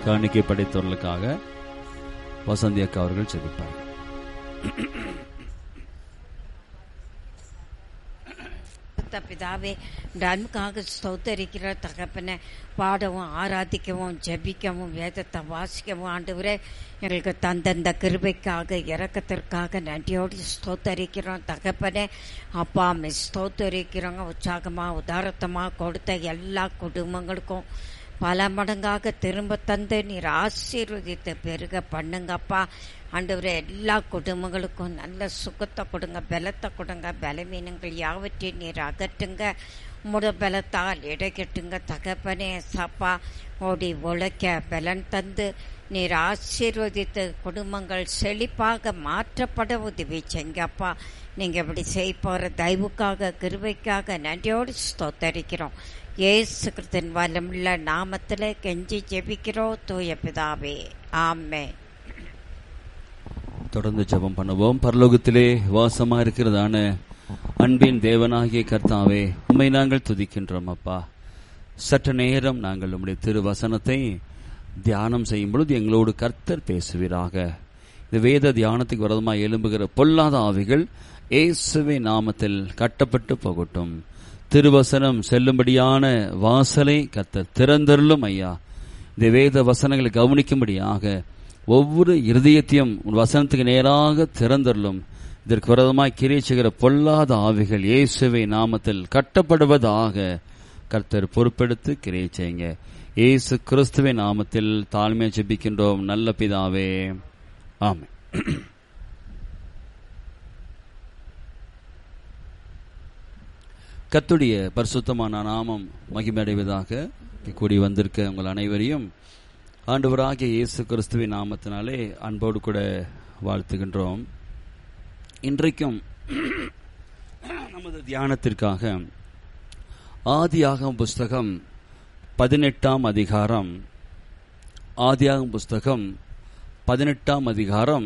காணிக்கை படைத்தவர்களுக்காக வசந்தி அக்கா அவர்கள் ஜெபிப்பார் பரிசுத்த பிதாவே இந்த அன்புக்காக ஸ்தோத்தரிக்கிற தகப்பனை பாடவும் ஆராதிக்கவும் ஜெபிக்கவும் வேதத்தை வாசிக்கவும் ஆண்டவரே எங்களுக்கு தந்தந்த கிருபைக்காக இறக்கத்திற்காக நன்றியோடு ஸ்தோத்தரிக்கிறோம் தகப்பனே அப்பா அம்மை ஸ்தோத்தரிக்கிறோங்க உற்சாகமாக உதாரத்தமாக கொடுத்த எல்லா குடும்பங்களுக்கும் பல மடங்காக திரும்ப தந்து நீர் ஆசீர்வதித்து பெருக பண்ணுங்கப்பா ஆண்டவரே எல்லா குடும்பங்களுக்கும் நல்ல சுகத்தை கொடுங்க பலத்தை கொடுங்க பலவீனங்கள் யாவற்றையும் நீர் அகற்றுங்க முட பலத்தால் இடைக்கட்டுங்க தகப்பனே சப்பா ஓடி உழைக்க பலன் தந்து நீர் ஆசீர்வதித்து குடும்பங்கள் செழிப்பாக மாற்றப்பட உதவி செய்ங்கப்பா நீங்க இப்படி செய்ய போற தயவுக்காக கிருபைக்காக நன்றியோடு ஸ்தோத்தரிக்கிறோம் இயேசு கிறிஸ்தன் வல்லமுள்ள நாமத்தில் கெஞ்சி ஜெபிக்கிறோம் தூய பிதாவே ஆமே தொடர்ந்து ஜெபம் பண்ணுவோம் பரலோகத்திலே வாசமா இருக்கிறதான அன்பின் தேவனாகிய கர்த்தாவே உண்மை நாங்கள் துதிக்கின்றோம் அப்பா சற்று நேரம் நாங்கள் உம்முடைய திரு வசனத்தை தியானம் செய்யும் பொழுது எங்களோடு கர்த்தர் பேசுவீராக இந்த வேத தியானத்துக்கு விரதமாக எழும்புகிற பொல்லாத ஆவிகள் இயேசுவே நாமத்தில் கட்டப்பட்டு போகட்டும் திருவசனம் செல்லும்படியான வாசலை கர்த்தர் திறந்தருளும் ஐயா இந்த வேத வசனங்களை கவனிக்கும்படியாக ஒவ்வொரு இருதயத்தையும் உன் வசனத்துக்கு நேராக திறந்தருளும் இதற்கு விரதமாய் கிரீச்சுகிற பொல்லாத ஆவிகள் இயேசுவை நாமத்தில் கட்டப்படுவதாக கர்த்தர் பொறுப்பெடுத்து கிரியை செய்யுங்க இயேசு கிறிஸ்துவின் நாமத்தில் தாழ்மையை ஜெபிக்கின்றோம் நல்ல பிதாவே ஆமென் கத்துடைய பரிசுத்தமான நாமம் மகிமடைவதாக இங்கே கூடி வந்திருக்க உங்கள் அனைவரையும் ஆண்டவராகிய இயேசு கிறிஸ்துவின் நாமத்தினாலே அன்போடு கூட வாழ்த்துகின்றோம் இன்றைக்கும் நமது தியானத்திற்காக ஆதியாகம் புஸ்தகம் பதினெட்டாம் அதிகாரம் ஆதியாகம் புஸ்தகம் பதினெட்டாம் அதிகாரம்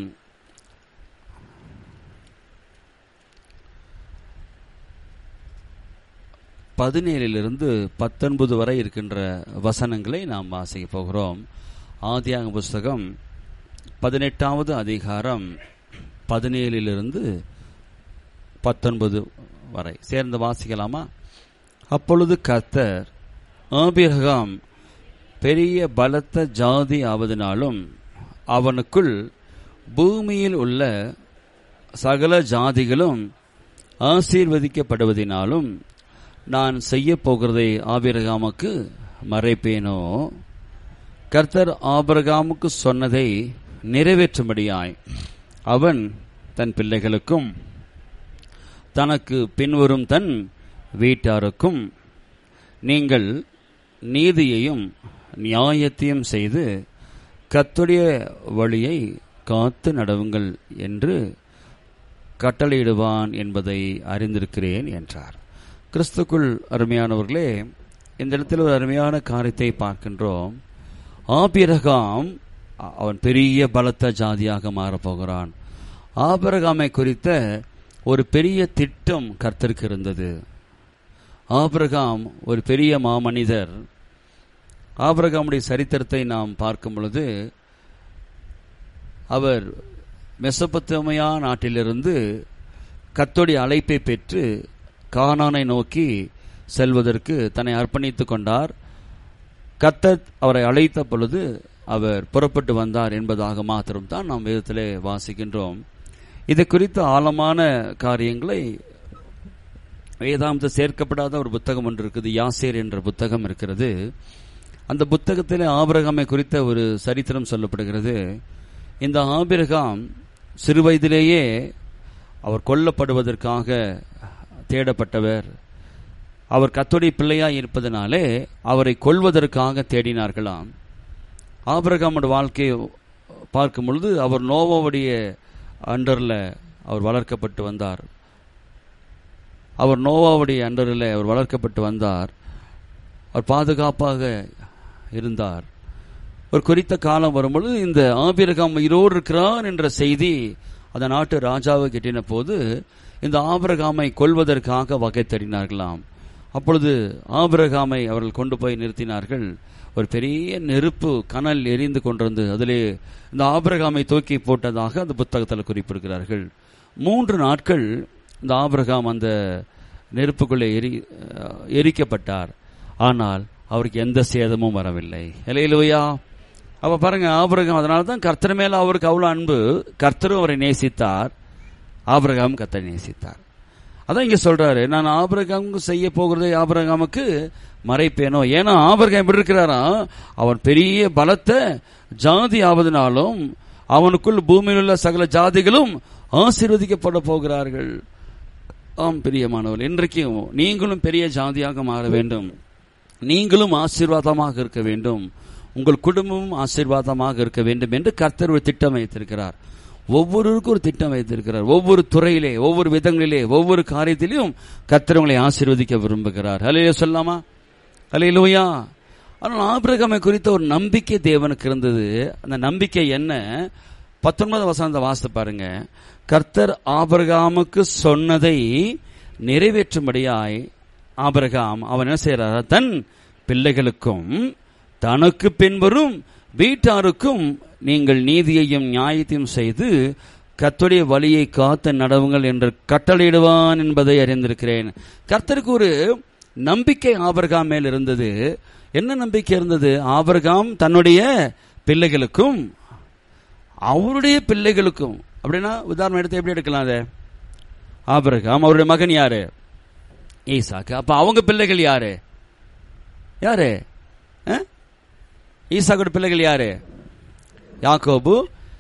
பதினேழிலிருந்து பத்தொன்பது வரை இருக்கின்ற வசனங்களை நாம் வாசிக்க போகிறோம் ஆதியாக புஸ்தகம் பதினெட்டாவது அதிகாரம் பதினேழிலிருந்து பத்தொன்பது வரை சேர்ந்து வாசிக்கலாமா அப்பொழுது கர்த்தர் ஆபிரகாம் பெரிய பலத்த ஜாதி ஆவதனாலும் அவனுக்குள் பூமியில் உள்ள சகல ஜாதிகளும் ஆசீர்வதிக்கப்படுவதினாலும் நான் செய்ய போகிறதை ஆபிரகாமுக்கு மறைப்பேனோ கர்த்தர் ஆபிரகாமுக்கு சொன்னதை நிறைவேற்றும்படியாய் அவன் தன் பிள்ளைகளுக்கும் தனக்கு பின்வரும் தன் வீட்டாருக்கும் நீங்கள் நீதியையும் நியாயத்தையும் செய்து கத்துடைய வழியை காத்து நடவுங்கள் என்று கட்டளையிடுவான் என்பதை அறிந்திருக்கிறேன் என்றார் கிறிஸ்துக்குள் அருமையானவர்களே இந்த இடத்தில் ஒரு அருமையான காரியத்தை பார்க்கின்றோம் ஆபிரகாம் அவன் பெரிய பலத்த ஜாதியாக மாறப்போகிறான் ஆபிரகாமை குறித்த ஒரு பெரிய திட்டம் கர்த்தருக்கு இருந்தது ஆபிரகாம் ஒரு பெரிய மாமனிதர் ஆபிரகாமுடைய சரித்திரத்தை நாம் பார்க்கும் பொழுது அவர் மெசபத்தமையா நாட்டிலிருந்து கத்தோடைய அழைப்பை பெற்று கானானை நோக்கி செல்வதற்கு தன்னை அர்ப்பணித்துக் கொண்டார் கத்தர் அவரை அழைத்த பொழுது அவர் புறப்பட்டு வந்தார் என்பதாக மாத்திரம் தான் நாம் வேதத்திலே வாசிக்கின்றோம் இது குறித்த ஆழமான காரியங்களை வேதாந்த சேர்க்கப்படாத ஒரு புத்தகம் ஒன்று இருக்குது யாசேர் என்ற புத்தகம் இருக்கிறது அந்த புத்தகத்தில் ஆபிரகாமை குறித்த ஒரு சரித்திரம் சொல்லப்படுகிறது இந்த ஆபிரகாம் சிறுவயதிலேயே அவர் கொல்லப்படுவதற்காக தேடப்பட்டவர் அவர் கத்தோடைய பிள்ளையாய் இருப்பதனாலே அவரை கொல்வதற்காக தேடினார்களாம் ஆபிரகாமோட வாழ்க்கையை பார்க்கும் பொழுது அவர் நோவாவுடைய அண்டரில் அவர் வளர்க்கப்பட்டு வந்தார் அவர் நோவாவுடைய அண்டரில் அவர் வளர்க்கப்பட்டு வந்தார் அவர் பாதுகாப்பாக இருந்தார் ஒரு குறித்த காலம் வரும்பொழுது இந்த ஆபிரகாம் உயிரோடு இருக்கிறார் என்ற செய்தி அந்த நாட்டு ராஜாவை கிட்டின போது இந்த ஆபிரகாமை கொல்வதற்காக வகை தேடினார்களாம் அப்பொழுது ஆபிரகாமை அவர்கள் கொண்டு போய் நிறுத்தினார்கள் ஒரு பெரிய நெருப்பு கனல் எரிந்து கொண்டிருந்து அதிலே இந்த ஆபிரகாமை தூக்கி போட்டதாக அந்த புத்தகத்தில் குறிப்பிடுகிறார்கள் மூன்று நாட்கள் இந்த ஆபிரகாம் அந்த நெருப்புக்குள்ளே எரி அஹ், எரிக்கப்பட்டார் ஆனால் அவருக்கு எந்த சேதமும் வரவில்லை இலையிலுவையா அப்ப பாருங்க ஆபிரகாம் அதனால தான் கர்த்தர் மேல அவருக்கு அவ்வளவு அன்பு கர்த்தரும் அவரை நேசித்தார் ஆபிரகாம் கர்த்தரை நேசித்தார் அதான் இங்க சொல்றாரு நான் ஆபிரகாமுக்கு செய்ய போகிறதை ஆபிரகாமுக்கு மறைப்பேனோ ஏன்னா ஆபிரகாம் எப்படி இருக்கிறாரா அவன் பெரிய பலத்த ஜாதி ஆவதனாலும் அவனுக்குள் பூமியில் உள்ள சகல ஜாதிகளும் ஆசீர்வதிக்கப்பட போகிறார்கள் ஆம் பிரியமானவர் இன்றைக்கும் நீங்களும் பெரிய ஜாதியாக மாற வேண்டும் நீங்களும் ஆசீர்வாதமாக இருக்க வேண்டும் உங்கள் குடும்பமும் ஆசீர்வாதமாக இருக்க வேண்டும் என்று கர்த்தர் ஒரு திட்டம் வைத்திருக்கிறார் ஒவ்வொருவருக்கும் ஒரு திட்டம் வைத்திருக்கிறார் ஒவ்வொரு துறையிலே ஒவ்வொரு விதங்களிலே ஒவ்வொரு காரியத்திலும் கர்த்தர் உங்களை ஆசீர்வதிக்க விரும்புகிறார் ஹலையில சொல்லாமா ஹலையிலூயா ஆனால் ஆபிரகாமை குறித்த ஒரு நம்பிக்கை தேவனுக்கு இருந்தது அந்த நம்பிக்கை என்ன பத்தொன்பது வசனத்தை வாசித்து பாருங்க கர்த்தர் ஆபிரகாமுக்கு சொன்னதை நிறைவேற்றும்படியாய் ஆபிரகாம் அவன் என்ன செய்யறார் தன் பிள்ளைகளுக்கும் தனக்கு பின்வரும் வீட்டாருக்கும் நீங்கள் நீதியையும் நியாயத்தையும் செய்து கர்த்தருடைய வழியை காத்து நடவுங்கள் என்று கட்டளையிடுவான் என்பதை அறிந்திருக்கிறேன் கர்த்தருக்கு ஒரு நம்பிக்கை ஆபர்காம் மேல் இருந்தது என்ன நம்பிக்கை இருந்தது ஆபர்காம் தன்னுடைய பிள்ளைகளுக்கும் அவருடைய பிள்ளைகளுக்கும் அப்படின்னா உதாரணம் எடுத்து எப்படி எடுக்கலாம் அதை ஆபரகாம் அவருடைய மகன் யாரு ஈசாக்கு அப்ப அவங்க பிள்ளைகள் யாரு யாரு அஹ்? ஈசாக்கோட பிள்ளைகள் யாரு யாக்கோபு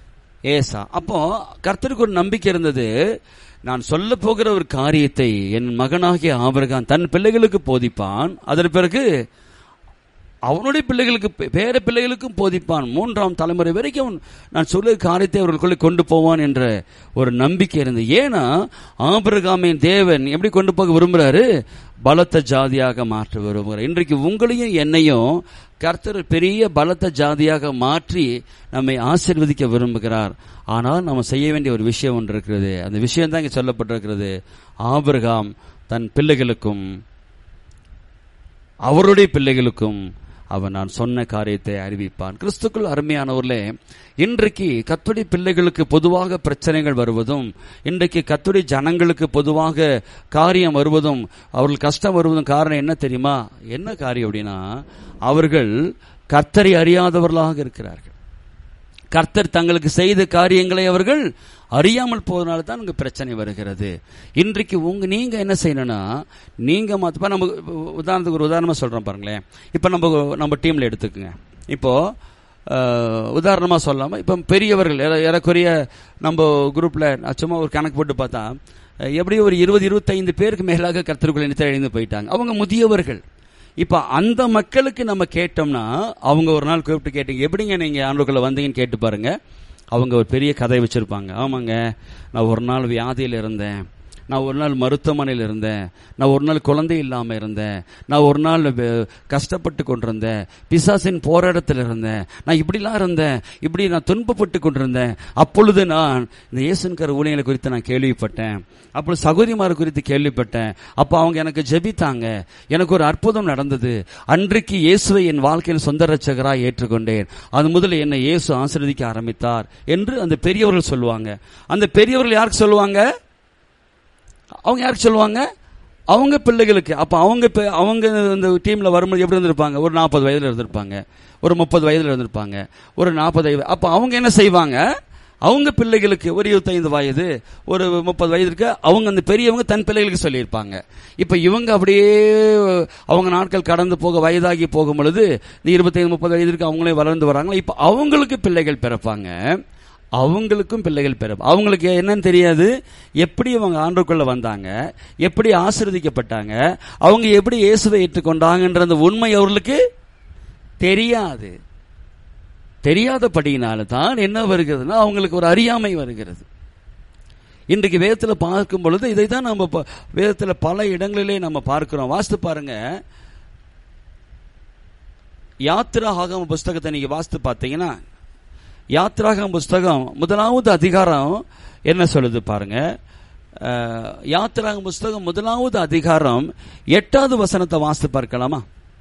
ஏசா அப்போ கர்த்தருக்கு ஒரு நம்பிக்கை இருந்தது நான் சொல்ல போகிற ஒரு காரியத்தை என் மகனாகிய ஆபிரகாம் தன் பிள்ளைகளுக்கு போதிப்பான் அதன் பிறகு அவனுடைய பிள்ளைகளுக்கு பே- பேர பிள்ளைகளுக்கும் போதிப்பான் மூன்றாம் தலைமுறை வரைக்கும் நான் சொல்ல காரியத்தை அவர்களுக்குள்ளே கொண்டு போவான் என்ற ஒரு நம்பிக்கை இருந்தது ஏன்னா ஆபிரகாமின் தேவன் எப்படி கொண்டு போக விரும்புறாரு பலத்த ஜாதியாக மாற்ற விரும்புகிறார் இன்றைக்கு உங்களையும் என்னையும் கர்த்தர் பெரிய பலத்த ஜாதியாக மாற்றி நம்மை ஆசீர்வதிக்க விரும்புகிறார் ஆனால் நம்ம செய்ய வேண்டிய ஒரு விஷயம் ஒன்று இருக்கிறது அந்த விஷயம் தான் இங்கே சொல்லப்பட்டிருக்கிறது ஆபிரகாம் தன் பிள்ளைகளுக்கும் அவருடைய பிள்ளைகளுக்கும் அவன் நான் சொன்ன காரியத்தை அறிவிப்பான் கிறிஸ்துக்குள் அருமையானவர்களே இன்றைக்கு கத்துடைய பிள்ளைகளுக்கு பொதுவாக பிரச்சனைகள் வருவதும் இன்றைக்கு கத்துடைய ஜனங்களுக்கு பொதுவாக காரியம் வருவதும் அவர்கள் கஷ்டம் வருவதும் காரணம் என்ன தெரியுமா என்ன காரியம் அப்படின்னா அவர்கள் கர்த்தரை அறியாதவர்களாக இருக்கிறார்கள் கர்த்தர் தங்களுக்கு செய்த காரியங்களை அவர்கள் அறியாமல் போவதனால தான் இங்க பிரச்சனை வருகிறது இன்றைக்கு உங்க நீங்க என்ன செய்யணும்னா நீங்க மாத்த இப்ப நம்ம உதாரணத்துக்கு ஒரு உதாரணமா சொல்றோம் பாருங்களேன் இப்ப நம்ம நம்ம டீம்ல எடுத்துக்கோங்க இப்போ அஹ், உதாரணமா சொல்லாம இப்ப பெரியவர்கள் ஏற- ஏறக்குறைய நம்ம குரூப்ல நான் சும்மா ஒரு கணக்கு போட்டு பார்த்தா அஹ், எப்படியும் ஒரு இருபது இருபத்தைந்து பேருக்கு மேலாக கர்த்தருக்குள்ள நினைத்து எழுந்து போயிட்டாங்க அவங்க முதியவர்கள் இப்ப அந்த மக்களுக்கு நம்ம கேட்டோம்னா அவங்க ஒரு நாள் கூப்பிட்டு கேட்டீங்க எப்படிங்க நீங்க ஆண்டுக்குள்ள வந்தீங்கன்னு கேட்டு பாருங்க அவங்க ஒரு பெரிய கதை வச்சிருப்பாங்க ஆமாங்க நான் ஒரு நாள் வியாதியில் இருந்தேன் நான் ஒரு நாள் மருத்துவமனையில் இருந்தேன் நான் ஒரு நாள் குழந்தை இல்லாம இருந்தேன் நான் ஒரு நாள் வெ- கஷ்டப்பட்டு கொண்டிருந்தேன் பிசாசின் போராட்டத்தில் இருந்தேன் நான் இப்படிலாம் இருந்தேன் இப்படி நான் துன்பப்பட்டு கொண்டிருந்தேன் அப்பொழுது நான் இந்த இயேசுன்கர் ஊழியர்களை குறித்து நான் கேள்விப்பட்டேன் அப்பொழுது சகோதரிமார் குறித்து கேள்விப்பட்டேன் அப்போ அவங்க எனக்கு ஜெபித்தாங்க எனக்கு ஒரு அற்புதம் நடந்தது அன்றைக்கு இயேசுவை என் வாழ்க்கையில் சொந்த ரட்சகராய் ஏற்றுக்கொண்டேன் அது முதல்ல என்னை இயேசு ஆசீர்வதிக்க ஆரம்பித்தார் என்று அந்த பெரியவர்கள் சொல்லுவாங்க அந்த பெரியவர்கள் யாருக்கு சொல்லுவாங்க அவங்க யாருக்கு சொல்லுவாங்க அவங்க பிள்ளைகளுக்கு அப்ப அவங்க இப்ப- அவங்க இந்த டீம்ல வரும்போது எப்படி இருந்திருப்பாங்க ஒரு நாற்பது வயதுல இருந்திருப்பாங்க ஒரு முப்பது வயதுல இருந்திருப்பாங்க ஒரு நாற்பது வயது அப்ப அவங்க என்ன செய்வாங்க அவங்க பிள்ளைகளுக்கு ஒரு இருபத்தைந்து வயது ஒரு முப்பது வயது இருக்க அவங்க அந்த பெரியவங்க தன் பிள்ளைகளுக்கு சொல்லியிருப்பாங்க இப்ப இவங்க அப்படியே அவங்க நாட்கள் கடந்து போக வயதாகி போகும் பொழுது இந்த இருபத்தைந்து முப்பது வயதிற்கு அவங்களே வளர்ந்து வராங்களா இப்ப அவங்களுக்கு பிள்ளைகள் பிறப்பாங்க அவங்களுக்கும் பிள்ளைகள் பிறப்பு அவங்களுக்கு என்னன்னு தெரியாது எப்படி அவங்க ஆண்டுக்குள்ள வந்தாங்க எப்படி ஆசீர்வதிக்கப்பட்டாங்க அவங்க எப்படி இயேசுவை ஏற்றுக்கொண்டாங்கன்ற அந்த உண்மை அவர்களுக்கு தெரியாது தெரியாதபடியினால தான் என்ன வருகிறதுனா அவங்களுக்கு ஒரு அறியாமை வருகிறது இன்றைக்கு வேதத்தில் பார்க்கும் பொழுது இதை தான் நம்ம ப- வேதத்துல பல இடங்களிலே நம்ம பார்க்கிறோம் வாசித்து பாருங்க யாத்திரா ஆகம புஸ்தகத்தை நீங்க வாசித்து பார்த்தீங்கன்னா யாத்ராகம் புஸ்தகம் முதலாவது அதிகாரம் என்ன சொல்லுது பாருங்க அஹ், யாத்திராங்க புஸ்தகம் முதலாவது அதிகாரம் எட்டாவது வசனத்தை வாசித்து பார்க்கலாமா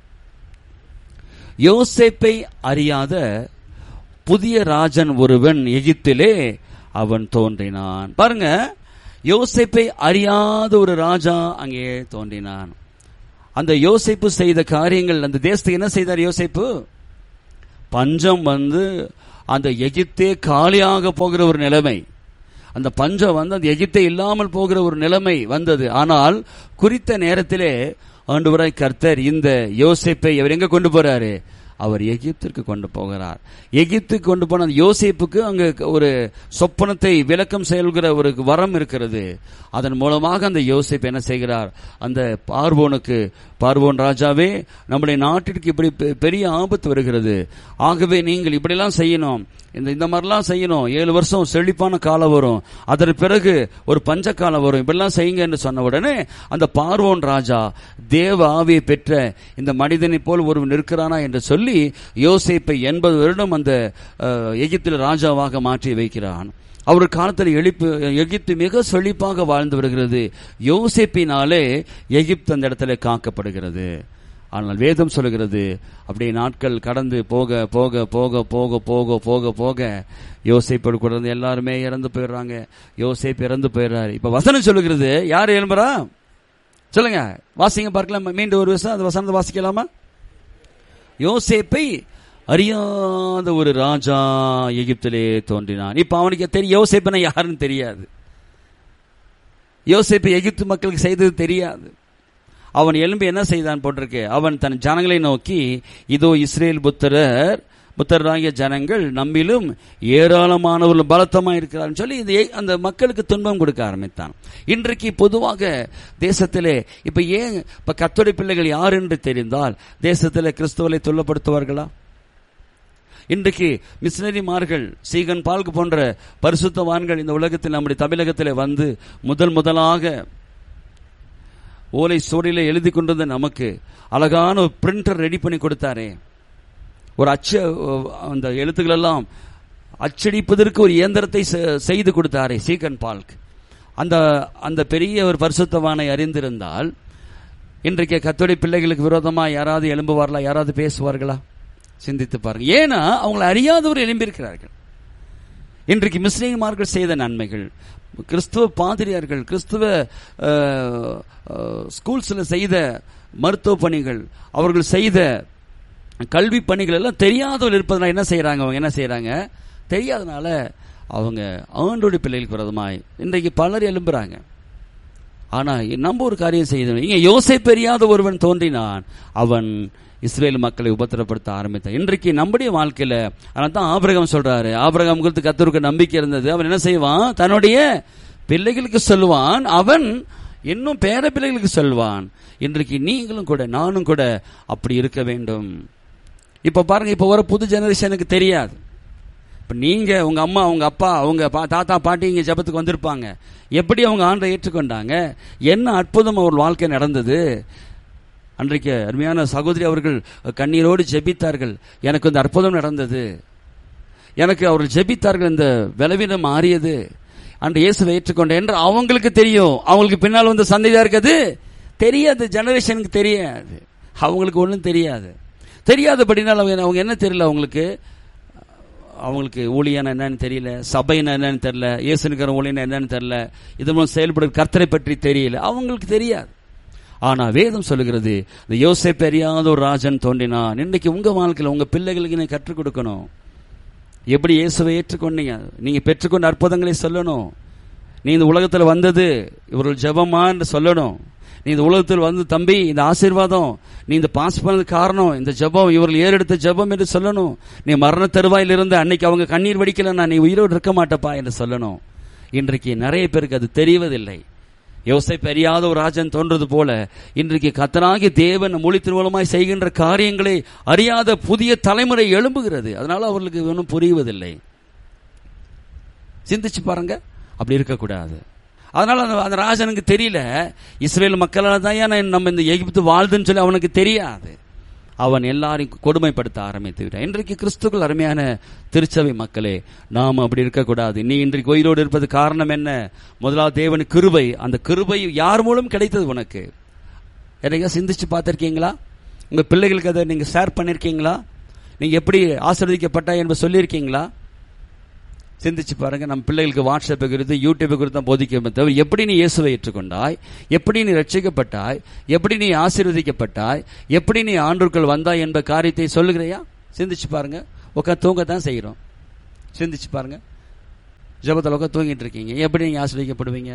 யோசேப்பை அறியாத புதிய ராஜன் ஒருவன் எகிப்திலே அவன் தோன்றினான் பாருங்க யோசேப்பை அறியாத ஒரு ராஜா அங்கே தோன்றினான் அந்த யோசேப்பு செய்த காரியங்கள் அந்த தேசத்துக்கு என்ன செய்தார் யோசேப்பு பஞ்சம் வந்து அந்த எகிப்தே காலியாக போகிற ஒரு நிலைமை அந்த பஞ்சம் வந்து அந்த எகிப்தே இல்லாமல் போகிற ஒரு நிலைமை வந்தது ஆனால் குறித்த நேரத்திலே ஆண்டவராய் கர்த்தர் இந்த யோசேப்பை அவர் எங்க கொண்டு போறாரு அவர் எகிப்திற்கு கொண்டு போகிறார் எகிப்துக்கு கொண்டு போன அந்த யோசேப்புக்கு அங்க ஒரு சொப்பனத்தை விளக்கம் செயல்கிற ஒரு வரம் இருக்கிறது அதன் மூலமாக அந்த யோசேப் என்ன செய்கிறார் அந்த பார்வோனுக்கு பார்வோன் ராஜாவே நம்முடைய நாட்டிற்கு இப்படி பெ- பெரிய ஆபத்து வருகிறது ஆகவே நீங்கள் இப்படிலாம் செய்யணும் இந்த இந்த மாதிரிலாம் செய்யணும் ஏழு வருஷம் செழிப்பான காலம் வரும் அதற்கு பிறகு ஒரு பஞ்ச காலம் வரும் இப்படிலாம் செய்யுங்க என்று சொன்ன உடனே அந்த பார்வோன் ராஜா தேவ ஆவியை பெற்ற இந்த மனிதனை போல் ஒருவன் இருக்கிறானா என்று சொல்லி யோசேப்பை எண்பது வருடம் அந்த அஹ், எகிப்தில் ராஜாவாக மாற்றி வைக்கிறான் அவர் காலத்தில் எழுப்பு எகிப்து மிக செழிப்பாக வாழ்ந்து வருகிறது யோசேப்பினாலே எகிப்து அந்த இடத்துல காக்கப்படுகிறது ஆனால் வேதம் சொல்லுகிறது அப்படியே நாட்கள் கடந்து போக போக போக போக போக போக போக யோசேப்போடு கூட இருந்து எல்லாருமே இறந்து போயிடுறாங்க யோசேப் இறந்து போயிடுறாரு இப்ப வசனம் சொல்லுகிறது யார் எழும்புறா சொல்லுங்க வாசிங்க பார்க்கலாம் மீண்டும் ஒரு வருஷம் அந்த வசனத்தை வாசிக்கலாமா யோசேப்பை அறியாத ஒரு ராஜா எகிப்திலே தோன்றினான் இப்ப அவனுக்கு தெரியும் யோசேப்பனை யாருன்னு தெரியாது யோசேப்பு எகிப்து மக்களுக்கு செய்தது தெரியாது அவன் எலும்பு என்ன செய்தான் போட்டிருக்கு அவன் தன் ஜனங்களை நோக்கி இதோ இஸ்ரேல் புத்திரர் புத்தராகிய ஜனங்கள் நம்மிலும் ஏராளமானவர்கள் பலத்தமா இருக்கிறார்னு சொல்லி இந்த ஏ- அந்த மக்களுக்கு துன்பம் கொடுக்க ஆரம்பித்தான் இன்றைக்கு பொதுவாக தேசத்திலே இப்ப ஏன் இப்ப கத்தோடி பிள்ளைகள் யார் என்று தெரிந்தால் தேசத்திலே கிறிஸ்துவலை துள்ளப்படுத்துவார்களா இன்றைக்கு மிஷினரிமார்கள் சீகன் பால்கு போன்ற பரிசுத்தவான்கள் இந்த உலகத்தில் நம்முடைய தமிழகத்தில் வந்து முதல் முதலாக ஓலை சோடியில எழுதி கொண்டிருந்த நமக்கு அழகான ஒரு பிரிண்டர் ரெடி பண்ணி கொடுத்தாரே ஒரு அச்ச அந்த எழுத்துக்கள் எல்லாம் அச்சடிப்பதற்கு ஒரு இயந்திரத்தை செ- செய்து கொடுத்தாரே சீகன் பால்க் அந்த அந்த பெரிய ஒரு பரிசுத்தவானை அறிந்திருந்தால் இன்றைக்கு கத்தோடி பிள்ளைகளுக்கு விரோதமா யாராவது எழும்புவார்களா யாராவது பேசுவார்களா சிந்தித்து பாருங்க ஏன்னா அவங்களை அறியாதவர் எழும்பியிருக்கிறார்கள் இன்றைக்கு முஸ்லீமார்கள் செய்த நன்மைகள் கிறிஸ்துவ பாதிரியார்கள் கிறிஸ்துவ அஹ், அஹ், ஸ்கூல்ஸ்ல செய்த மருத்துவ பணிகள் அவர்கள் செய்த கல்வி பணிகள் எல்லாம் தெரியாதவர்கள் இருப்பதனால என்ன செய்றாங்க அவங்க என்ன செய்றாங்க தெரியாதனால அவங்க ஆண்டோடி பிள்ளைகளுக்கு விரோதமாய் இன்றைக்கு பலர் எழும்புறாங்க ஆனா நம்ம ஒரு காரியம் செய்தோம் இங்க யோசை பெரியாத ஒருவன் தோன்றினான் அவன் இஸ்ரேல் மக்களை உபத்திரப்படுத்த ஆரம்பித்தான் இன்றைக்கு நம்முடைய வாழ்க்கையில அதனால தான் ஆபிரகாம் சொல்றாரு ஆபிரகாம் குறித்து கத்தருக்கு நம்பிக்கை இருந்தது அவன் என்ன செய்வான் தன்னுடைய பிள்ளைகளுக்கு சொல்லுவான் அவன் இன்னும் பேர பிள்ளைகளுக்கு சொல்வான் இன்றைக்கு நீங்களும் கூட நானும் கூட அப்படி இருக்க வேண்டும் இப்ப பாருங்க இப்ப வர புது ஜெனரேஷனுக்கு தெரியாது இப்ப நீங்க உங்க அம்மா உங்க அப்பா உங்க பா- தாத்தா பாட்டி இங்க ஜெபத்துக்கு வந்திருப்பாங்க எப்படி அவங்க ஆண்டை ஏற்றுக்கொண்டாங்க என்ன அற்புதம் அவர் வாழ்க்கை நடந்தது அன்றைக்கு அருமையான சகோதரி அவர்கள் கண்ணீரோடு ஜெபித்தார்கள் எனக்கு இந்த அற்புதம் நடந்தது எனக்கு அவர்கள் ஜெபித்தார்கள் இந்த விளைவினம் மாறியது அன்று இயேசுவை ஏற்றுக்கொண்டேன் என்று அவங்களுக்கு தெரியும் அவங்களுக்கு பின்னால் வந்த சந்ததியா இருக்குது தெரியாது ஜெனரேஷனுக்கு தெரியாது அவங்களுக்கு ஒன்றும் தெரியாது தெரியாதபடினால் அவங்க அவங்க என்ன தெரியல அவங்களுக்கு அவங்களுக்கு ஊழியன என்னன்னு தெரியல சபைனா என்னன்னு தெரியல இயேசுனுக்கிற ஊழியன என்னன்னு தெரியல இது மூலம் செயல்படுற கர்த்தரை பற்றி தெரியல அவங்களுக்கு தெரியாது ஆனா வேதம் சொல்லுகிறது இந்த யோசேப்பு அறியாத ஒரு ராஜன் தோன்றினான் இன்னைக்கு உங்க வாழ்க்கையில உங்க பிள்ளைகளுக்கு நீங்க கற்றுக் கொடுக்கணும் எப்படி இயேசுவை ஏற்றுக்கொண்டீங்க நீங்க பெற்றுக்கொண்ட அற்புதங்களை சொல்லணும் நீ இந்த உலகத்துல வந்தது இவர்கள் ஜெபமா என்று சொல்லணும் நீ இந்த உலகத்தில் வந்து தம்பி இந்த ஆசீர்வாதம் நீ இந்த பாஸ் பண்ணது காரணம் இந்த ஜெபம் இவர்கள் ஏறெடுத்த ஜெபம் என்று சொல்லணும் நீ மரண தருவாயில் இருந்த அன்னைக்கு அவங்க கண்ணீர் வடிக்கலன்னா நீ உயிரோடு இருக்க மாட்டப்பா என்று சொல்லணும் இன்றைக்கு நிறைய பேருக்கு அது தெரிவதில்லை யோசை பெரியாத ஒரு ராஜன் தோன்றது போல இன்றைக்கு கத்தனாகி தேவன் மொழி திருவலமாய் செய்கின்ற காரியங்களை அறியாத புதிய தலைமுறை எழும்புகிறது அதனால அவர்களுக்கு ஒன்றும் புரிவதில்லை சிந்திச்சு பாருங்க அப்படி இருக்கக்கூடாது அதனால அந்த அந்த ராஜனுக்கு தெரியல இஸ்ரேல் மக்களால் தான் ஏன் நம்ம இந்த எகிப்து வாழ்துன்னு சொல்லி அவனுக்கு தெரியாது அவன் எல்லாரையும் கொடுமைப்படுத்த ஆரம்பித்து விட்டான் இன்றைக்கு கிறிஸ்துக்கள் அருமையான திருச்சபை மக்களே நாம் அப்படி இருக்கக்கூடாது நீ இன்றைக்கு உயிரோடு இருப்பது காரணம் என்ன முதலாவது தேவன் கிருபை அந்த கிருபை யார் மூலம் கிடைத்தது உனக்கு எதையா சிந்திச்சு பார்த்திருக்கீங்களா உங்க பிள்ளைகளுக்கு அதை நீங்க ஷேர் பண்ணிருக்கீங்களா நீங்க எப்படி ஆசிர்வதிக்கப்பட்டா என்று சொல்லியிருக்கீங்களா சிந்திச்சு பாருங்க நம்ம பிள்ளைகளுக்கு வாட்ஸ்அப்பை குறித்து யூடியூப்பை குறித்து தான் போதிக்க தவிர எப்படி நீ இயேசுவை ஏற்றுக்கொண்டாய் எப்படி நீ ரட்சிக்கப்பட்டாய் எப்படி நீ ஆசீர்வதிக்கப்பட்டாய் எப்படி நீ ஆண்டுக்குள் வந்தாய் என்ப காரியத்தை சொல்லுகிறையா சிந்திச்சு பாருங்க உட்காந்து தூங்க தான் செய்கிறோம் சிந்திச்சு பாருங்க ஜபத்தில் உட்காந்து தூங்கிட்டு இருக்கீங்க எப்படி நீங்க ஆசீர்வதிக்கப்படுவீங்க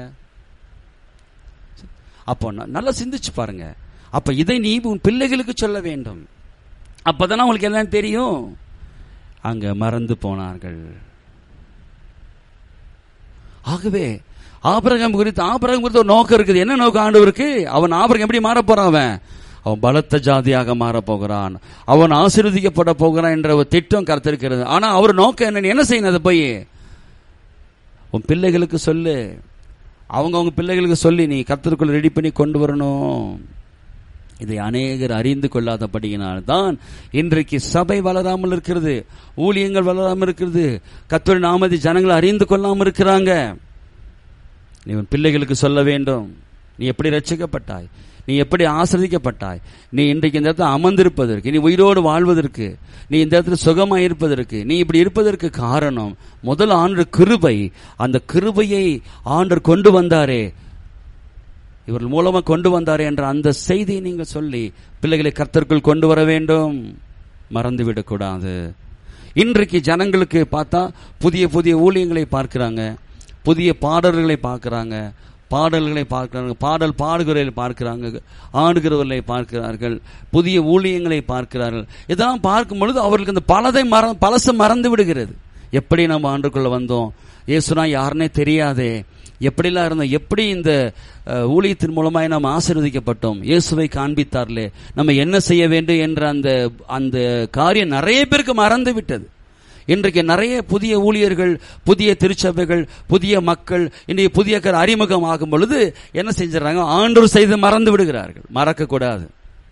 அப்போ ந- நல்லா சிந்திச்சு பாருங்க அப்ப இதை நீ உன் பிள்ளைகளுக்கு சொல்ல வேண்டும் அப்பதானே உங்களுக்கு எல்லாம் தெரியும் அங்க மறந்து போனார்கள் ஆகவே ஆபரகம் குறித்து ஆபரகம் குறித்து ஒரு நோக்கம் இருக்குது என்ன நோக்கம் ஆண்டவருக்கு அவன் ஆபரகம் எப்படி மாற போறான் அவன் அவன் பலத்த ஜாதியாக மாற போகிறான் அவன் ஆசீர்வதிக்கப்பட போகிறான் என்ற ஒரு திட்டம் கருத்திருக்கிறது ஆனா அவர் நோக்கம் என்ன நீ என்ன செய்யணும் அதை போய் உன் பிள்ளைகளுக்கு சொல்லு அவங்க அவங்க பிள்ளைகளுக்கு சொல்லி நீ கர்த்தருக்குள்ள ரெடி பண்ணி கொண்டு வரணும் இதை அநேகர் அறிந்து கொள்ளாதபடியினால் தான் இன்றைக்கு சபை வளராமல் இருக்கிறது ஊழியங்கள் வளராமல் இருக்கிறது கத்தோட நாமதி ஜனங்களை அறிந்து கொள்ளாமல் இருக்கிறாங்க நீ உன் பிள்ளைகளுக்கு சொல்ல வேண்டும் நீ எப்படி ரட்சிக்கப்பட்டாய் நீ எப்படி ஆசிரதிக்கப்பட்டாய் நீ இன்றைக்கு இந்த இடத்துல அமர்ந்திருப்பதற்கு நீ உயிரோடு வாழ்வதற்கு நீ இந்த இடத்துல சுகமாய் இருப்பதற்கு நீ இப்படி இருப்பதற்கு காரணம் முதல் ஆண்டு கிருபை அந்த கிருபையை ஆண்டர் கொண்டு வந்தாரே இவர்கள் மூலமா கொண்டு வந்தாரே என்ற அந்த செய்தியை நீங்கள் சொல்லி பிள்ளைகளை கர்த்தருக்குள் கொண்டு வர வேண்டும் மறந்து விடக்கூடாது இன்றைக்கு ஜனங்களுக்கு பார்த்தா புதிய புதிய ஊழியங்களை பார்க்கிறாங்க புதிய பாடல்களை பார்க்கிறாங்க பாடல்களை பார்க்கிறாங்க பாடல் பாடுகிறவர்களை பார்க்கிறாங்க ஆடுகிறவர்களை பார்க்கிறார்கள் புதிய ஊழியங்களை பார்க்கிறார்கள் இதெல்லாம் பார்க்கும் பொழுது அவர்களுக்கு அந்த பலதை மற பழச மறந்து விடுகிறது எப்படி நம்ம ஆண்டுக்குள்ள வந்தோம் இயேசுனா யாருன்னே தெரியாதே எப்படிலாம் இருந்தோம் எப்படி இந்த அஹ், ஊழியத்தின் மூலமாய் நாம் ஆசீர்வதிக்கப்பட்டோம் இயேசுவை காண்பித்தார்களே நம்ம என்ன செய்ய வேண்டும் என்ற அந்த அந்த காரியம் நிறைய பேருக்கு மறந்து விட்டது இன்றைக்கு நிறைய புதிய ஊழியர்கள் புதிய திருச்சபைகள் புதிய மக்கள் இன்றைய புதிய கர் அறிமுகம் ஆகும் பொழுது என்ன செஞ்சிடறாங்க ஆண்டவர் செய்து மறந்து விடுகிறார்கள் மறக்க கூடாது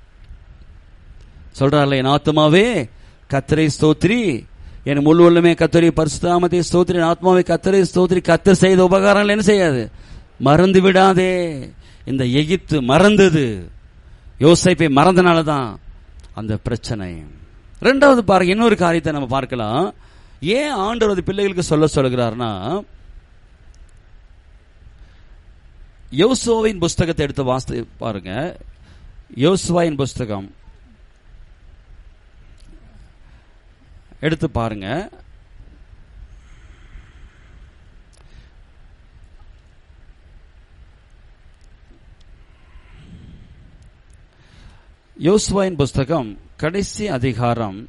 சொல்றாருல என் ஆத்மாவே கத்தரை ஸ்தோத்ரி என் முழு உள்ளமே கத்தரி பரிசுத்தாமத்தை ஸ்தோத்ரி என் ஆத்மாவை கத்தரை ஸ்தோத்ரி கத்தர் செய்த உபகாரங்கள் என்ன செய்யாது மறந்து விடாதே இந்த எகிப்து மறந்தது யோசைப்பை மறந்தனால தான் அந்த பிரச்சனை ரெண்டாவது பாருங்க இன்னொரு காரியத்தை நம்ம பார்க்கலாம் ஏன் ஆண்டவர் அது பிள்ளைகளுக்கு சொல்ல சொல்கிறார்னா யோசுவாவின் புஸ்தகத்தை எடுத்து வாசித்து பாருங்க யோசுவாவின் புஸ்தகம் எடுத்து பாருங்க யோசுவாயின் புஸ்தகம் கடைசி அதிகாரம்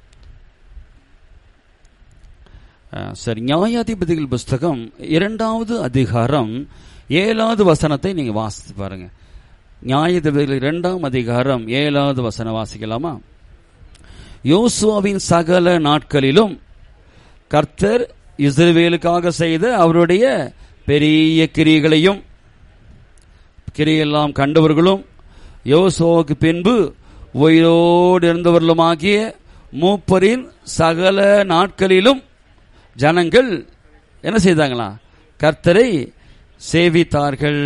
அஹ், சரி நியாயாதிபதிகள் புஸ்தகம் இரண்டாவது அதிகாரம் ஏழாவது வசனத்தை நீங்க வாசித்து பாருங்க நியாயாதிபதிகள் இரண்டாம் அதிகாரம் ஏழாவது வசனம் வாசிக்கலாமா யோசுவாவின் சகல நாட்களிலும் கர்த்தர் இஸ்ரவேலுக்காக செய்த அவருடைய பெரிய கிரியைகளையும் கிரியெல்லாம் கண்டவர்களும் யோசுவாவுக்கு பின்பு உயிரோடு இருந்தவர்களுமாகிய மூப்பரின் சகல நாட்களிலும் ஜனங்கள் என்ன செய்தாங்களா கர்த்தரை சேவித்தார்கள்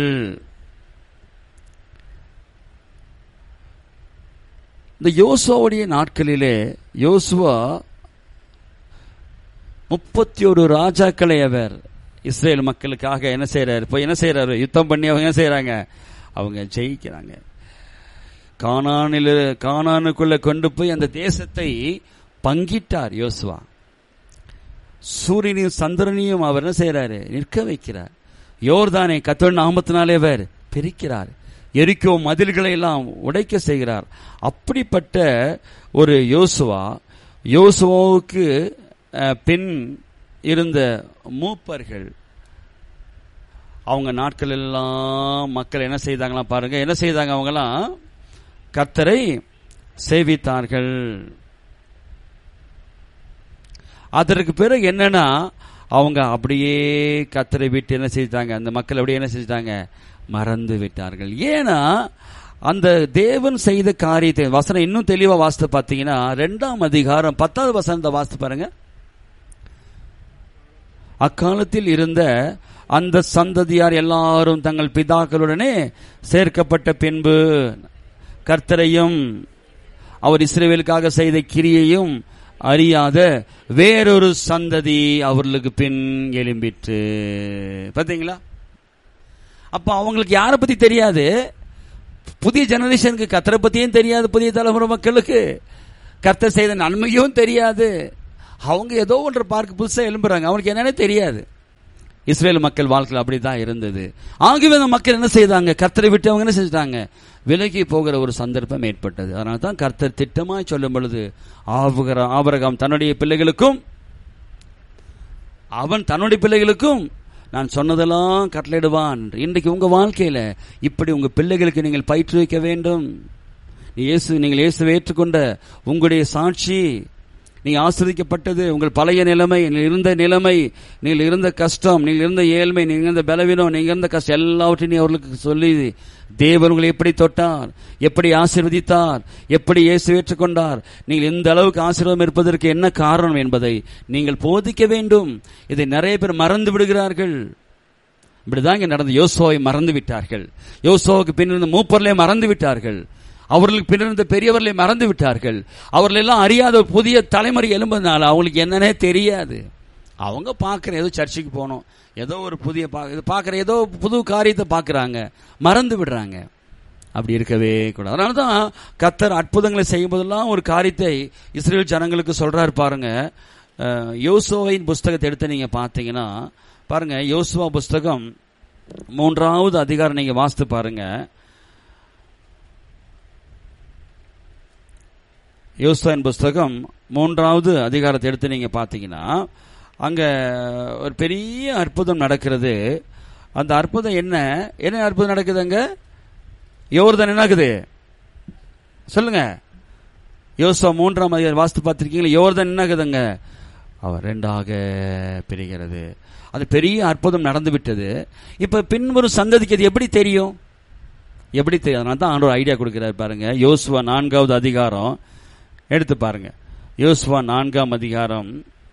இந்த யோசுவாவுடைய நாட்களிலே யோசுவா முப்பத்தி ஒரு ராஜாக்களை அவர் இஸ்ரேல் மக்களுக்காக என்ன செய்யறாரு இப்போ என்ன செய்யறாரு யுத்தம் பண்ணி அவங்க என்ன செய்யறாங்க அவங்க ஜெயிக்கிறாங்க கானானில் கானானுக்குள்ள கொண்டு போய் அந்த தேசத்தை பங்கிட்டார் யோசுவா சூரியனையும் சந்திரனையும் அவர் என்ன செய்யறாரு நிற்க வைக்கிறார் யோர்தானை கத்தோட நாமத்தினாலே அவர் பிரிக்கிறார் எரிக்கோ மதில்களை எல்லாம் உடைக்க செய்கிறார் அப்படிப்பட்ட ஒரு யோசுவா யோசுவாவுக்கு அஹ், பின் இருந்த மூப்பர்கள் அவங்க நாட்கள் எல்லாம் மக்கள் என்ன செய்தாங்களாம் பாருங்க என்ன செய்தாங்க அவங்களாம் கர்த்தரை சேவித்தார்கள் அதற்கு பிறகு என்னன்னா அவங்க அப்படியே கத்தரை விட்டு என்ன செஞ்சிட்டாங்க அந்த மக்கள் அப்படியே என்ன செஞ்சிட்டாங்க மறந்து விட்டார்கள் ஏன்னா அந்த தேவன் செய்த காரியத்தை வசனம் இன்னும் தெளிவா வாசித்து பார்த்தீங்கன்னா ரெண்டாம் அதிகாரம் பத்தாவது வசனத்தை வாசித்து பாருங்க அக்காலத்தில் இருந்த அந்த சந்ததியார் எல்லாரும் தங்கள் பிதாக்களுடனே சேர்க்கப்பட்ட பின்பு கர்த்தரையும் அவர் இஸ்ரேவேலுக்காக செய்த கிரியையும் அறியாத வேறொரு சந்ததி அவர்களுக்கு பின் எழும்பிற்று பாத்தீங்களா அப்ப அவங்களுக்கு யாரை பத்தி தெரியாது புதிய ஜெனரேஷனுக்கு கத்தரை பத்தியும் தெரியாது புதிய தலைமுறை மக்களுக்கு கர்த்தர் செய்த நன்மையும் தெரியாது அவங்க ஏதோ ஒன்று பார்க்க புதுசா எழும்புறாங்க அவனுக்கு என்னன்னே தெரியாது இஸ்ரேல் மக்கள் வாழ்க்கையில் அப்படிதான் இருந்தது ஆகவே அந்த மக்கள் என்ன செய்தாங்க கர்த்தரை விட்டு அவங்க என்ன செஞ்சிட்டாங்க விலகி போகிற ஒரு சந்தர்ப்பம் ஏற்பட்டது அதனால தான் கர்த்தர் திட்டமாய் சொல்லும் பொழுது ஆபுகர ஆபரகம் தன்னுடைய பிள்ளைகளுக்கும் அவன் தன்னுடைய பிள்ளைகளுக்கும் நான் சொன்னதெல்லாம் கட்டளையிடுவான் இன்றைக்கு உங்க வாழ்க்கையில இப்படி உங்க பிள்ளைகளுக்கு நீங்கள் பயிற்றுவிக்க வேண்டும் இயேசு நீங்கள் இயேசுவை ஏற்றுக்கொண்ட உங்களுடைய சாட்சி நீங்க ஆசிரிக்கப்பட்டது உங்கள் பழைய நிலைமை நீங்கள் இருந்த நிலைமை நீங்கள் இருந்த கஷ்டம் நீங்கள் இருந்த ஏழ்மை நீங்கள் இருந்த பலவீனம் நீங்கள் இருந்த கஷ்டம் எல்லாவற்றையும் நீ அவர்களுக்கு சொல்லி தேவன் உங்களை எப்படி தொட்டார் எப்படி ஆசீர்வதித்தார் எப்படி இயேசு ஏற்றுக்கொண்டார் நீங்கள் இந்த அளவுக்கு ஆசீர்வாதம் இருப்பதற்கு என்ன காரணம் என்பதை நீங்கள் போதிக்க வேண்டும் இதை நிறைய பேர் மறந்து விடுகிறார்கள் இப்படிதான் இங்க நடந்த யோசுவாவை மறந்து விட்டார்கள் யோசுவாவுக்கு பின்னிருந்த மூப்பர்லே மறந்து விட்டார்கள் அவர்களுக்கு பின்னிருந்த பெரியவர்களை மறந்து விட்டார்கள் அவர்கள் எல்லாம் அறியாத ஒரு புதிய தலைமுறை எழும்புறதுனால அவங்களுக்கு என்னன்னே தெரியாது அவங்க பார்க்குற ஏதோ சர்ச்சுக்கு போகணும் ஏதோ ஒரு புதிய பா இது பார்க்குற ஏதோ புது காரியத்தை பார்க்குறாங்க மறந்து விடுறாங்க அப்படி இருக்கவே கூடாது அதனால தான் கத்தர் அற்புதங்களை செய்யும் போதெல்லாம் ஒரு காரியத்தை இஸ்ரேல் ஜனங்களுக்கு சொல்றாரு பாருங்க அஹ், யோசுவாவின் புஸ்தகத்தை எடுத்து நீங்க பார்த்தீங்கன்னா பாருங்க யோசுவா புஸ்தகம் மூன்றாவது அதிகாரம் நீங்க வாசித்து பாருங்க யோசுவாவின் புஸ்தகம் மூன்றாவது அதிகாரத்தை எடுத்து நீங்க பார்த்தீங்கன்னா அங்க ஒரு பெரிய அற்புதம் நடக்கிறது அந்த அற்புதம் என்ன என்ன அற்புதம் நடக்குது அங்க யோர்தான் என்ன ஆகுது சொல்லுங்க யோசுவா மூன்றாம் அதிகாரம் வாஸ்து பார்த்திருக்கீங்களா யோர்தான் என்ன ஆகுதுங்க அவர் ரெண்டாக பிரிகிறது அது பெரிய அற்புதம் நடந்து விட்டது இப்ப பின்வரும் சந்ததிக்கு அது எப்படி தெரியும் எப்படி தெரியும் அதனால தான் ஆண்டவர் ஐடியா கொடுக்கிறார் பாருங்க யோசுவா நான்காவது அதிகாரம் எடுத்து பாருங்க யோசுவா நான்காம் அதிகாரம்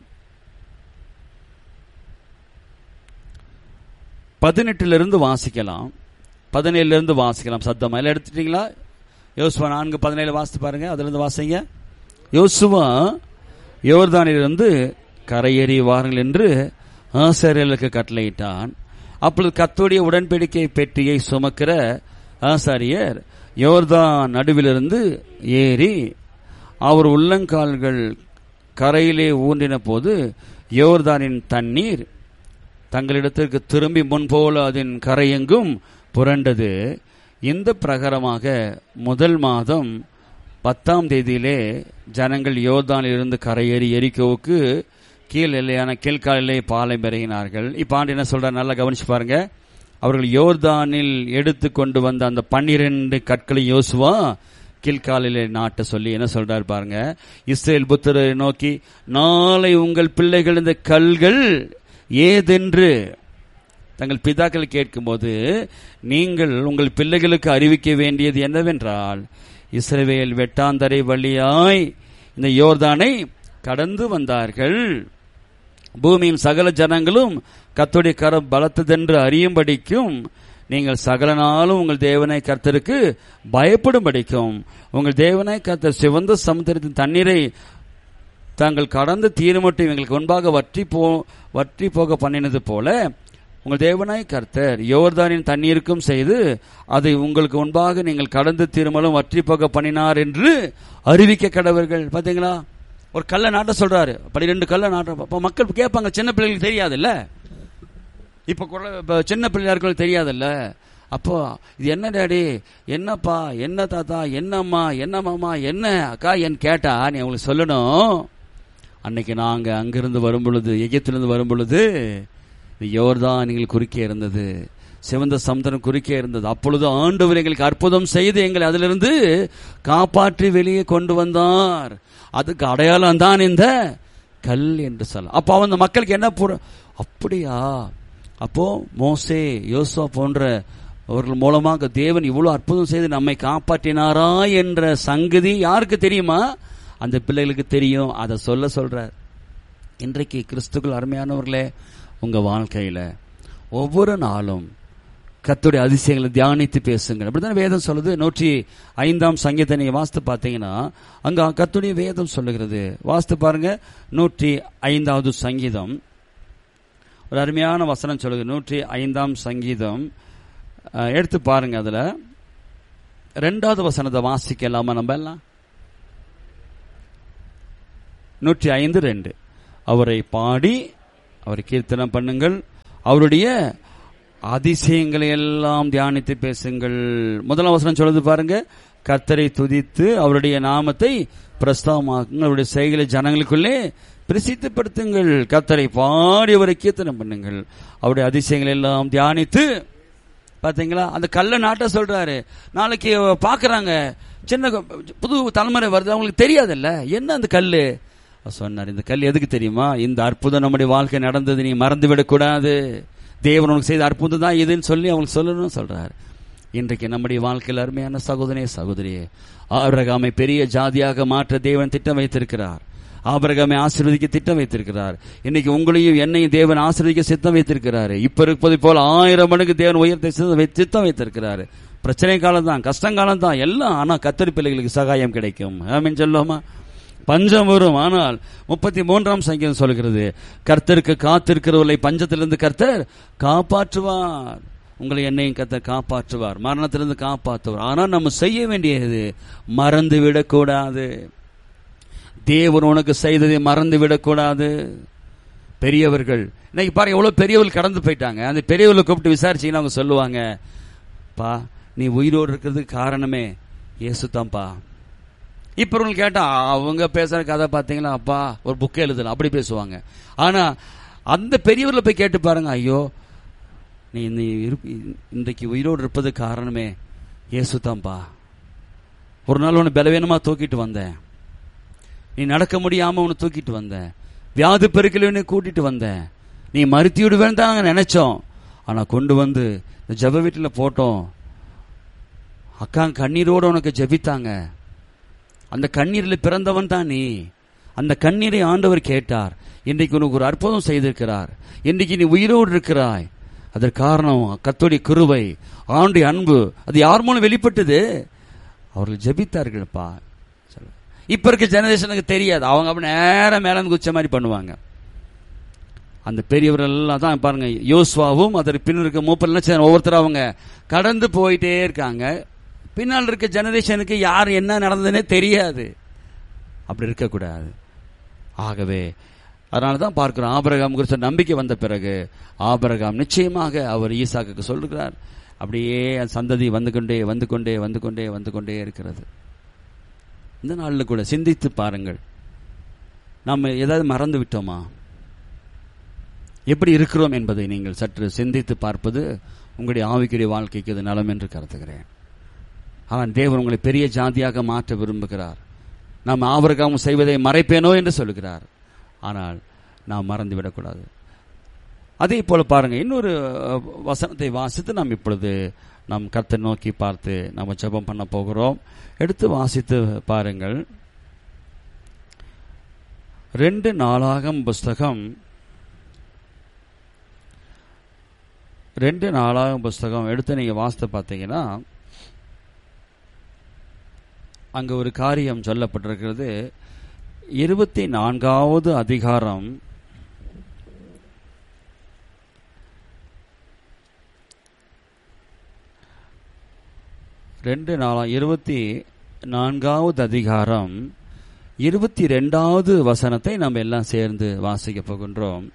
பதினெட்டுல வாசிக்கலாம் பதினேழுல இருந்து வாசிக்கலாம் சத்தமா எல்லாம் எடுத்துட்டீங்களா யோசுவா நான்கு பதினேழு வாசித்து பாருங்க அதுல இருந்து வாசிங்க யோசுவா யோர்தானிலிருந்து கரையேறி வாருங்கள் என்று ஆசாரியர்களுக்கு கட்டளையிட்டான் அப்பொழுது கத்தோடைய உடன்படிக்கை பெட்டியை சுமக்கிற ஆசாரியர் யோர்தான் நடுவிலிருந்து ஏறி அவர் உள்ளங்கால்கள் கரையிலே ஊன்றின போது யோர்தானின் தண்ணீர் தங்களிடத்திற்கு திரும்பி முன்போல அதன் கரையெங்கும் புரண்டது இந்த பிரகாரமாக முதல் மாதம் பத்தாம் தேதியிலே ஜனங்கள் யோர்தானில் இருந்து கரையேறி எரிக்கோவுக்கு கீழ் எல்லையான கீழ்காலிலே பாலை பெருகினார்கள் இப்ப ஆண்டு என்ன சொல்றாரு நல்லா கவனிச்சு பாருங்க அவர்கள் யோர்தானில் எடுத்து கொண்டு வந்த அந்த பன்னிரண்டு கற்களை யோசுவா கீழ்காலிலே நாட்ட சொல்லி என்ன சொல்றாரு பாருங்க இஸ்ரேல் புத்தரை நோக்கி நாளை உங்கள் பிள்ளைகள் இந்த கல்கள் ஏதென்று தங்கள் பிதாக்கள் கேட்கும்போது நீங்கள் உங்கள் பிள்ளைகளுக்கு அறிவிக்க வேண்டியது என்னவென்றால் இஸ்ரவேல் வெட்டாந்தரை வழியாய் இந்த யோர்தானை கடந்து வந்தார்கள் பூமியின் சகல ஜனங்களும் கத்துடைய கரம் பலத்ததென்று அறியும்படிக்கும் நீங்கள் சகல நாளும் உங்கள் தேவனை கர்த்தருக்கு பயப்படும்படிக்கும் உங்கள் தேவனை கர்த்தர் சிவந்த சமுத்திரத்தின் தண்ணீரை தாங்கள் கடந்து தீர்மட்டும் எங்களுக்கு முன்பாக வற்றி போ வற்றி போக பண்ணினது போல உங்கள் தேவனாய் கர்த்தர் யோர்தானின் தண்ணீருக்கும் செய்து அதை உங்களுக்கு முன்பாக நீங்கள் கடந்து திருமலும் வற்றி போக பண்ணினார் என்று அறிவிக்க கடவர்கள் பாத்தீங்களா ஒரு கல்லை நாட்ட சொல்றாரு பனிரெண்டு கல்லை நாட்ட அப்ப மக்கள் கேட்பாங்க சின்ன பிள்ளைகளுக்கு தெரியாதுல்ல இப்ப கூட இப்ப சின்ன பிள்ளையார்கள் தெரியாதுல்ல அப்போ இது என்ன டாடி என்னப்பா என்ன தாத்தா என்னம்மா என்ன மாமா என்ன அக்கா என் கேட்டா நீ அவங்களுக்கு சொல்லணும் அன்னைக்கு நாங்க அங்கிருந்து வரும் பொழுது எகிப்திலிருந்து வரும் பொழுது யோர்தான் நீங்கள் குறுக்கே இருந்தது சிவந்த சமுத்திரம் குறுக்கே இருந்தது அப்பொழுது ஆண்டவர் எங்களுக்கு அற்புதம் செய்து எங்களை அதிலிருந்து காப்பாற்றி வெளியே கொண்டு வந்தார் அதுக்கு அடையாளம் தான் இந்த கல் என்று சொல்ல அப்போ அந்த மக்களுக்கு என்ன புற அப்படியா அப்போ மோசே யோசுவா போன்ற அவர்கள் மூலமாக தேவன் இவ்வளவு அற்புதம் செய்து நம்மை காப்பாற்றினாரா என்ற சங்கதி யாருக்கு தெரியுமா அந்த பிள்ளைகளுக்கு தெரியும் அதை சொல்ல சொல்றார் இன்றைக்கு கிறிஸ்துக்கள் அருமையானவர்களே உங்க வாழ்க்கையில ஒவ்வொரு நாளும் கத்துடைய அதிசயங்களை தியானித்து பேசுங்கள் அப்படிதான் வேதம் சொல்லுது நூற்றி ஐந்தாம் சங்கீதத்தை நீங்க வாசித்து பார்த்தீங்கன்னா அங்க கத்துடைய வேதம் சொல்லுகிறது வாசித்து பாருங்க நூற்றி ஐந்தாவது சங்கீதம் ஒரு அருமையான வசனம் சொல்லுது நூற்றி ஐந்தாம் சங்கீதம் அஹ், எடுத்து பாருங்க அதுல ரெண்டாவது வசனத்தை வாசிக்கலாமா நம்ம எல்லாம் நூற்றி ஐந்து ரெண்டு அவரை பாடி அவரை கீர்த்தனம் பண்ணுங்கள் அவருடைய அதிசயங்களை எல்லாம் தியானித்து பேசுங்கள் முதலாம் வசனம் சொல்லுது பாருங்க கர்த்தரை துதித்து அவருடைய நாமத்தை பிரஸ்தாவமாக்குங்கள் அவருடைய செய்களை ஜனங்களுக்குள்ளே பிரசித்தப்படுத்துங்கள் கர்த்தரை பாடி அவரை கீர்த்தனம் பண்ணுங்கள் அவருடைய அதிசயங்களை எல்லாம் தியானித்து பாத்தீங்களா அந்த கல்லை நாட்ட சொல்றாரு நாளைக்கு பாக்குறாங்க சின்ன கு- புது தலைமுறை வருது அவங்களுக்கு தெரியாதுல்ல என்ன அந்த கல்லு அவர் சொன்னார் இந்த கல் எதுக்கு தெரியுமா இந்த அற்புதம் நம்முடைய வாழ்க்கை நடந்தது நீ மறந்து விடக்கூடாது தேவன் உனக்கு செய்த அற்புதம் தான் இதுன்னு சொல்லி அவங்களுக்கு சொல்லணும்னு சொல்றாரு இன்றைக்கு நம்முடைய வாழ்க்கையில் அருமையான சகோதரே சகோதரியே ஆபிரகாமை பெரிய ஜாதியாக மாற்ற தேவன் திட்டம் வைத்திருக்கிறார் ஆபிரகாமை ஆசீர்வதிக்க திட்டம் வைத்திருக்கிறார் இன்னைக்கு உங்களையும் என்னையும் தேவன் ஆசீர்வதிக்க சித்தம் வைத்திருக்கிறாரு இப்ப இருப்பது போல ஆயிரம் மடங்கு தேவன் உயர்த்தை சித்தம் வை- சித்தம் வைத்திருக்கிறாரு பிரச்சனை காலம் தான் கஷ்டங்காலம் தான் எல்லாம் ஆனா கத்தரி பிள்ளைகளுக்கு சகாயம் கிடைக்கும் ஆமீன் சொல்லுவோமா பஞ்சம் வரும் ஆனால் முப்பத்தி மூன்றாம் சங்கீதம் சொல்கிறது கர்த்தருக்கு காத்திருக்கிறவர்களை பஞ்சத்திலிருந்து கர்த்தர் காப்பாற்றுவார் உங்களை என்னையும் கர்த்தர் காப்பாற்றுவார் மரணத்திலிருந்து காப்பாற்றுவார் ஆனால் நம்ம செய்ய வேண்டியது மறந்து விடக்கூடாது தேவன் உனக்கு செய்ததை மறந்து விடக்கூடாது பெரியவர்கள் இன்னைக்கு பாருங்க எவ்வளவு பெரியவர்கள் கடந்து போயிட்டாங்க அந்த பெரியவர்களை கூப்பிட்டு விசாரிச்சீங்கன்னா அவங்க சொல்லுவாங்க பா நீ உயிரோடு இருக்கிறதுக்கு காரணமே இயேசு தான்ப்பா இப்ப உங்களுக்கு கேட்டா அவங்க பேசுற கதை பாத்தீங்களா அப்பா ஒரு புக் எழுதலாம் அப்படி பேசுவாங்க ஆனா அந்த பெரியவர்ல போய் கேட்டு பாருங்க ஐயோ நீ நீ இருப்ப- இன்றைக்கு உயிரோடு இருப்பது காரணமே இயேசு தான்ப்பா ஒரு நாள் உன்னை பலவீனமா தூக்கிட்டு வந்தேன் நீ நடக்க முடியாம உன்னை தூக்கிட்டு வந்தேன் வியாதி பெருக்கில உன்னை கூட்டிட்டு வந்தேன் நீ மறுத்தி விடுவேன்னு தான் நாங்க நினைச்சோம் ஆனா கொண்டு வந்து இந்த ஜெப வீட்டுல போட்டோம் அக்கா கண்ணீரோட உனக்கு ஜெபித்தாங்க அந்த கண்ணீரில் பிறந்தவன் தான் நீ அந்த கண்ணீரை ஆண்டவர் கேட்டார் இன்றைக்கு உனக்கு ஒரு அற்புதம் செய்திருக்கிறார் இன்றைக்கு நீ உயிரோடு இருக்கிறாய் அதற்கு காரணம் கத்தோடைய கிருபை ஆண்டுடைய அன்பு அது யார் மூலம் வெளிப்பட்டது அவர்கள் ஜெபித்தார்கள்ப்பா சொல்ல. இப்ப இருக்க ஜெனரேஷனுக்கு தெரியாது அவங்க அப்படி நேரம் மேல இருந்து குச்ச மாதிரி பண்ணுவாங்க அந்த பெரியவர்கள் எல்லாம் தான் பாருங்க யோசுவாவும் அதற்கு பின்னர் இருக்க மூப்பெல்லாம் ஒவ்வொருத்தரும் அவங்க கடந்து போயிட்டே இருக்காங்க பின்னால் இருக்க ஜெனரேஷனுக்கு யார் என்ன நடந்ததுன்னே தெரியாது அப்படி இருக்கக்கூடாது ஆகவே அதனால தான் பார்க்கிறோம் ஆபரகாம் குறித்த நம்பிக்கை வந்த பிறகு ஆபரகாம் நிச்சயமாக அவர் ஈசாக்குக்கு சொல்லுகிறார் அப்படியே அந்த சந்ததி வந்து கொண்டே வந்து கொண்டே வந்து கொண்டே வந்து கொண்டே இருக்கிறது இந்த நாளில் கூட சிந்தித்து பாருங்கள் நம்ம ஏதாவது மறந்து விட்டோமா எப்படி இருக்கிறோம் என்பதை நீங்கள் சற்று சிந்தித்து பார்ப்பது உங்களுடைய ஆவிக்குரிய வாழ்க்கைக்கு இது நலம் என்று கருதுகிறேன் அவன் தேவன் உங்களை பெரிய ஜாதியாக மாற்ற விரும்புகிறார் நாம் ஆபரகாமும் செய்வதை மறைப்பேனோ என்று சொல்லுகிறார் ஆனால் நாம் மறந்து விடக்கூடாது அதே போல பாருங்க இன்னொரு அஹ், வசனத்தை வாசித்து நாம் இப்பொழுது நாம் கர்த்தரை நோக்கி பார்த்து நாம் ஜெபம் பண்ண போகிறோம் எடுத்து வாசித்து பாருங்கள் ரெண்டு நாளாகம் புஸ்தகம் ரெண்டு நாளாகம் புஸ்தகம் எடுத்து நீங்க வாசித்து பார்த்தீங்கன்னா அங்க ஒரு காரியம் சொல்லப்பட்டிருக்கிறது இருபத்தி நான்காவது அதிகாரம் ரெண்டு நாளா இருபத்தி நான்காவது அதிகாரம் இருபத்தி ரெண்டாவது வசனத்தை நாம் எல்லாம் சேர்ந்து வாசிக்க போகின்றோம்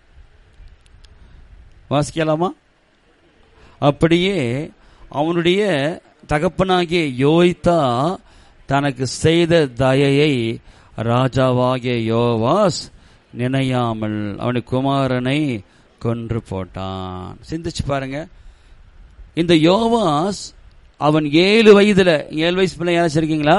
வாசிக்கலாமா அப்படியே அவனுடைய தகப்பனாகிய யோய்தா தனக்கு செய்த தயையை ராஜாவாகிய யோவாஸ் நினையாமல் அவனுடைய குமாரனை கொன்று போட்டான் சிந்திச்சு பாருங்க இந்த யோவாஸ் அவன் ஏழு வயதுல ஏழு வயசு பிள்ளை யாராச்சும் இருக்கீங்களா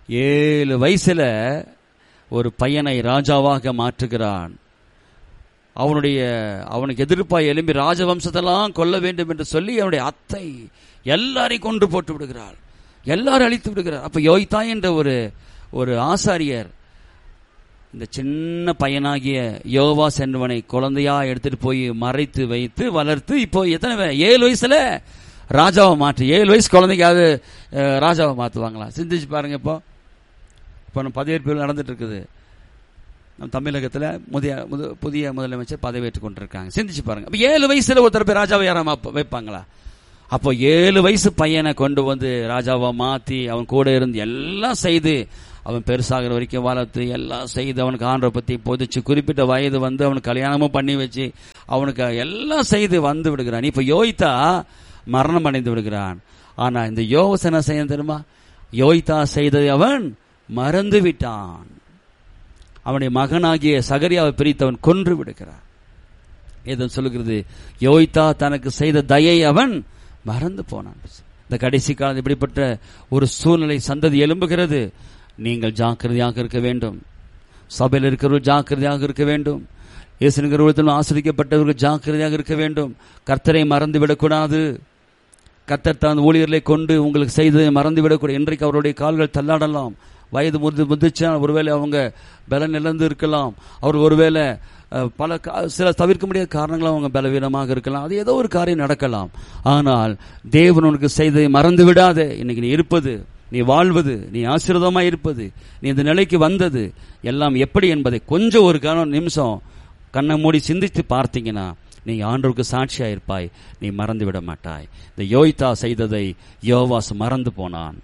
ஏழு வயசுல ஒரு பையனை ராஜாவாக மாற்றுகிறான் அவனுடைய அவனுக்கு எதிர்ப்பாய் எழும்பி ராஜவம்சத்தெல்லாம் கொல்ல வேண்டும் என்று சொல்லி அவனுடைய அத்தை எல்லாரையும் கொண்டு போட்டு விடுகிறாள் எல்லாரும் அழித்து விடுகிறார் அப்ப யோய்தா என்ற ஒரு ஒரு ஆசாரியர் இந்த சின்ன பையனாகிய யோவா சென்றவனை குழந்தையா எடுத்துட்டு போய் மறைத்து வைத்து வளர்த்து இப்போ எத்தனை வே- ஏழு வயசுல ராஜாவை மாற்றி ஏழு வயசு குழந்தைக்காவது அஹ், ராஜாவை மாத்துவாங்களா சிந்திச்சு பாருங்க இப்போ இப்போ நம்ம பதவியேற்பு நடந்துட்டு இருக்குது நம்ம தமிழகத்தில் முதிய முது புதிய முதலமைச்சர் பதவியேற்றுக் கொண்டிருக்காங்க சிந்திச்சு பாருங்க அப்ப ஏழு வயசுல ஒருத்தர் போய் ராஜாவை யாரா மாப்ப- வைப்பாங்களா அப்போ ஏழு வயசு பையனை கொண்டு வந்து ராஜாவை மாத்தி அவன் கூட இருந்து எல்லாம் செய்து அவன் பெருசாகிற வரைக்கும் வளர்த்து எல்லாம் செய்து அவனுக்கு ஆண்டரை பத்தி பொதிச்சு குறிப்பிட்ட வயது வந்து அவனுக்கு கல்யாணமும் பண்ணி வச்சு அவனுக்கு எல்லாம் செய்து வந்து விடுகிறான் இப்ப யோய்தா மரணம் அடைந்து விடுகிறான் ஆனா இந்த யோசனை செய்ய தெரியுமா யோய்தா செய்ததை அவன் மறந்து விட்டான் அவனுடைய மகனாகிய சகரியாவை பிரித்தவன் கொன்று விடுகிறான் ஏதோ சொல்லுகிறது யோய்தா தனக்கு செய்த தயை அவன் மறந்து போனான் இந்த கடைசி காலம் இப்படிப்பட்ட ஒரு சூழ்நிலை சந்ததி எழும்புகிறது நீங்கள் ஜாக்கிரதையாக இருக்க வேண்டும் சபையில் இருக்கிறவர்கள் ஜாக்கிரதையாக இருக்க வேண்டும் இயேசுங்கிறவர்கள் ஆசிரிக்கப்பட்டவர்கள் ஜாக்கிரதையாக இருக்க வேண்டும் கர்த்தரை மறந்து விடக்கூடாது கர்த்தர் தான் ஊழியர்களை கொண்டு உங்களுக்கு செய்ததை மறந்து விடக்கூடாது இன்றைக்கு அவருடைய கால்கள் தள்ளாடலாம் வயது முதிர்ந்து முதிர்ச்சா ஒருவேளை அவங்க பலன் இழந்து இருக்கலாம் அவர் ஒருவேளை அஹ், பல கா- சில தவிர்க்க முடியாத காரணங்கள் அவங்க பலவீனமாக இருக்கலாம் அது ஏதோ ஒரு காரியம் நடக்கலாம் ஆனால் தேவன் உனக்கு செய்ததை மறந்து விடாதே இன்னைக்கு நீ இருப்பது நீ வாழ்வது நீ ஆசீர்வாதமா இருப்பது நீ இந்த நிலைக்கு வந்தது எல்லாம் எப்படி என்பதை கொஞ்சம் ஒரு காலம் நிமிஷம் கண்ணை மூடி சிந்தித்து பார்த்தீங்கன்னா நீ ஆண்டவருக்கு சாட்சியா இருப்பாய் நீ மறந்து விட மாட்டாய் இந்த யோய்தா செய்ததை யோவாஸ் மறந்து போனான்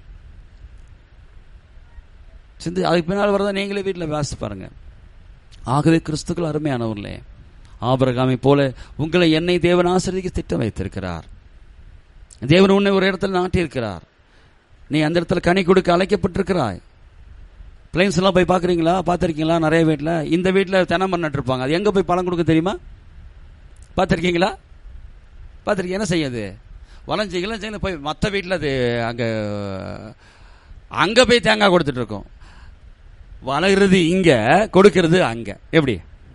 சிந்தி அதுக்கு பின்னால் வரதை நீங்களே வீட்டில் வாசித்து பாருங்க ஆகவே கிறிஸ்துக்கள் அருமையானவர்களே ஆபரகாமை போல உங்களை என்னை தேவன் ஆசிரியக்க திட்டம் வைத்திருக்கிறார் தேவன் உன்னை ஒரு இடத்துல நாட்டியிருக்கிறார் நீ அந்த இடத்துல கனி கொடுக்க அழைக்கப்பட்டிருக்கிறாய் பிளைன்ஸ் எல்லாம் போய் பார்க்குறீங்களா பார்த்துருக்கீங்களா நிறைய வீட்டில் இந்த வீட்டில் தென்னமரம் நட்டிருப்பாங்க அது எங்கே போய் பழம் கொடுக்க தெரியுமா பார்த்துருக்கீங்களா பார்த்துருக்கீங்க என்ன செய்யுது வளைஞ்சிங்களா செய்யணும் போய் மற்ற வீட்டில் அது அங்கே அங்கே போய் தேங்காய் கொடுத்துட்டு இருக்கோம் வளர்கிறது இங்கே கொடுக்கிறது அங்கே எப்படி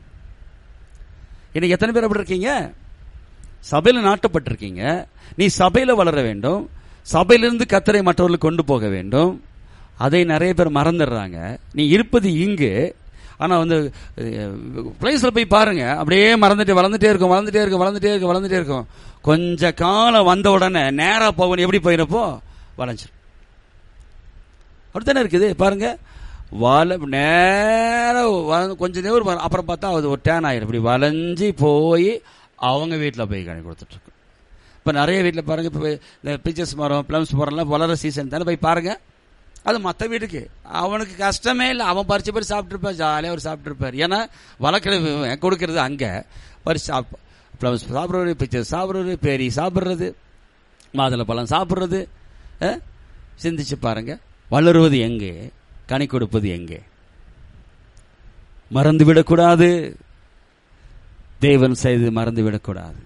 இன்னைக்கு எத்தனை பேர் அப்படி இருக்கீங்க சபையில் நாட்டப்பட்டிருக்கீங்க நீ சபையில் வளர வேண்டும் சபையிலிருந்து கத்தரை மற்றவர்களுக்கு கொண்டு போக வேண்டும் அதை நிறைய பேர் மறந்துடுறாங்க நீ இருப்பது இங்கு ஆனா வந்து பிளேஸ்ல போய் பாருங்க அப்படியே மறந்துட்டு வளர்ந்துட்டே இருக்கும் வளர்ந்துட்டே இருக்கும் வளர்ந்துட்டே இருக்கும் வளர்ந்துட்டே இருக்கும் கொஞ்ச காலம் வந்த உடனே நேரா போகணும் எப்படி போயிடப்போ வளைஞ்சிரும் அப்படித்தானே இருக்குது பாருங்க வள நேரம் வளர்ந்து கொஞ்ச நேரம் வரும். அப்புறம் பார்த்தா அது ஒரு டேன் ஆயிரும் இப்படி வளைஞ்சி போய் அவங்க வீட்டில் போய் கனி கொடுத்துட்டு இருக்கு இப்போ நிறைய வீட்டில் பாருங்க இப்போ இந்த பிச்சர்ஸ் மரம் பிளம்ஸ் மரம்லாம் வளர சீசன் தானே போய் பாருங்க அது மற்ற வீட்டுக்கு அவனுக்கு கஷ்டமே இல்லை அவன் பறிச்சு பறிச்சு சாப்பிட்டுருப்பார் ஜாலியாக அவர் சாப்பிட்டுருப்பார் ஏன்னா வளர்க்குறது இவன், கொடுக்கறது அங்கே பறிச்சு சாப் பிளம்ஸ் சாப்பிட்றது பிச்சர் சாப்பிட்றது பேரி சாப்பிட்றது மாதுளை பழம் சாப்பிட்றது அஹ், சிந்திச்சு பாருங்க வளருவது எங்கே கனி கொடுப்பது எங்கே மறந்து விடக்கூடாது தேவன் செய்து மறந்து விடக்கூடாது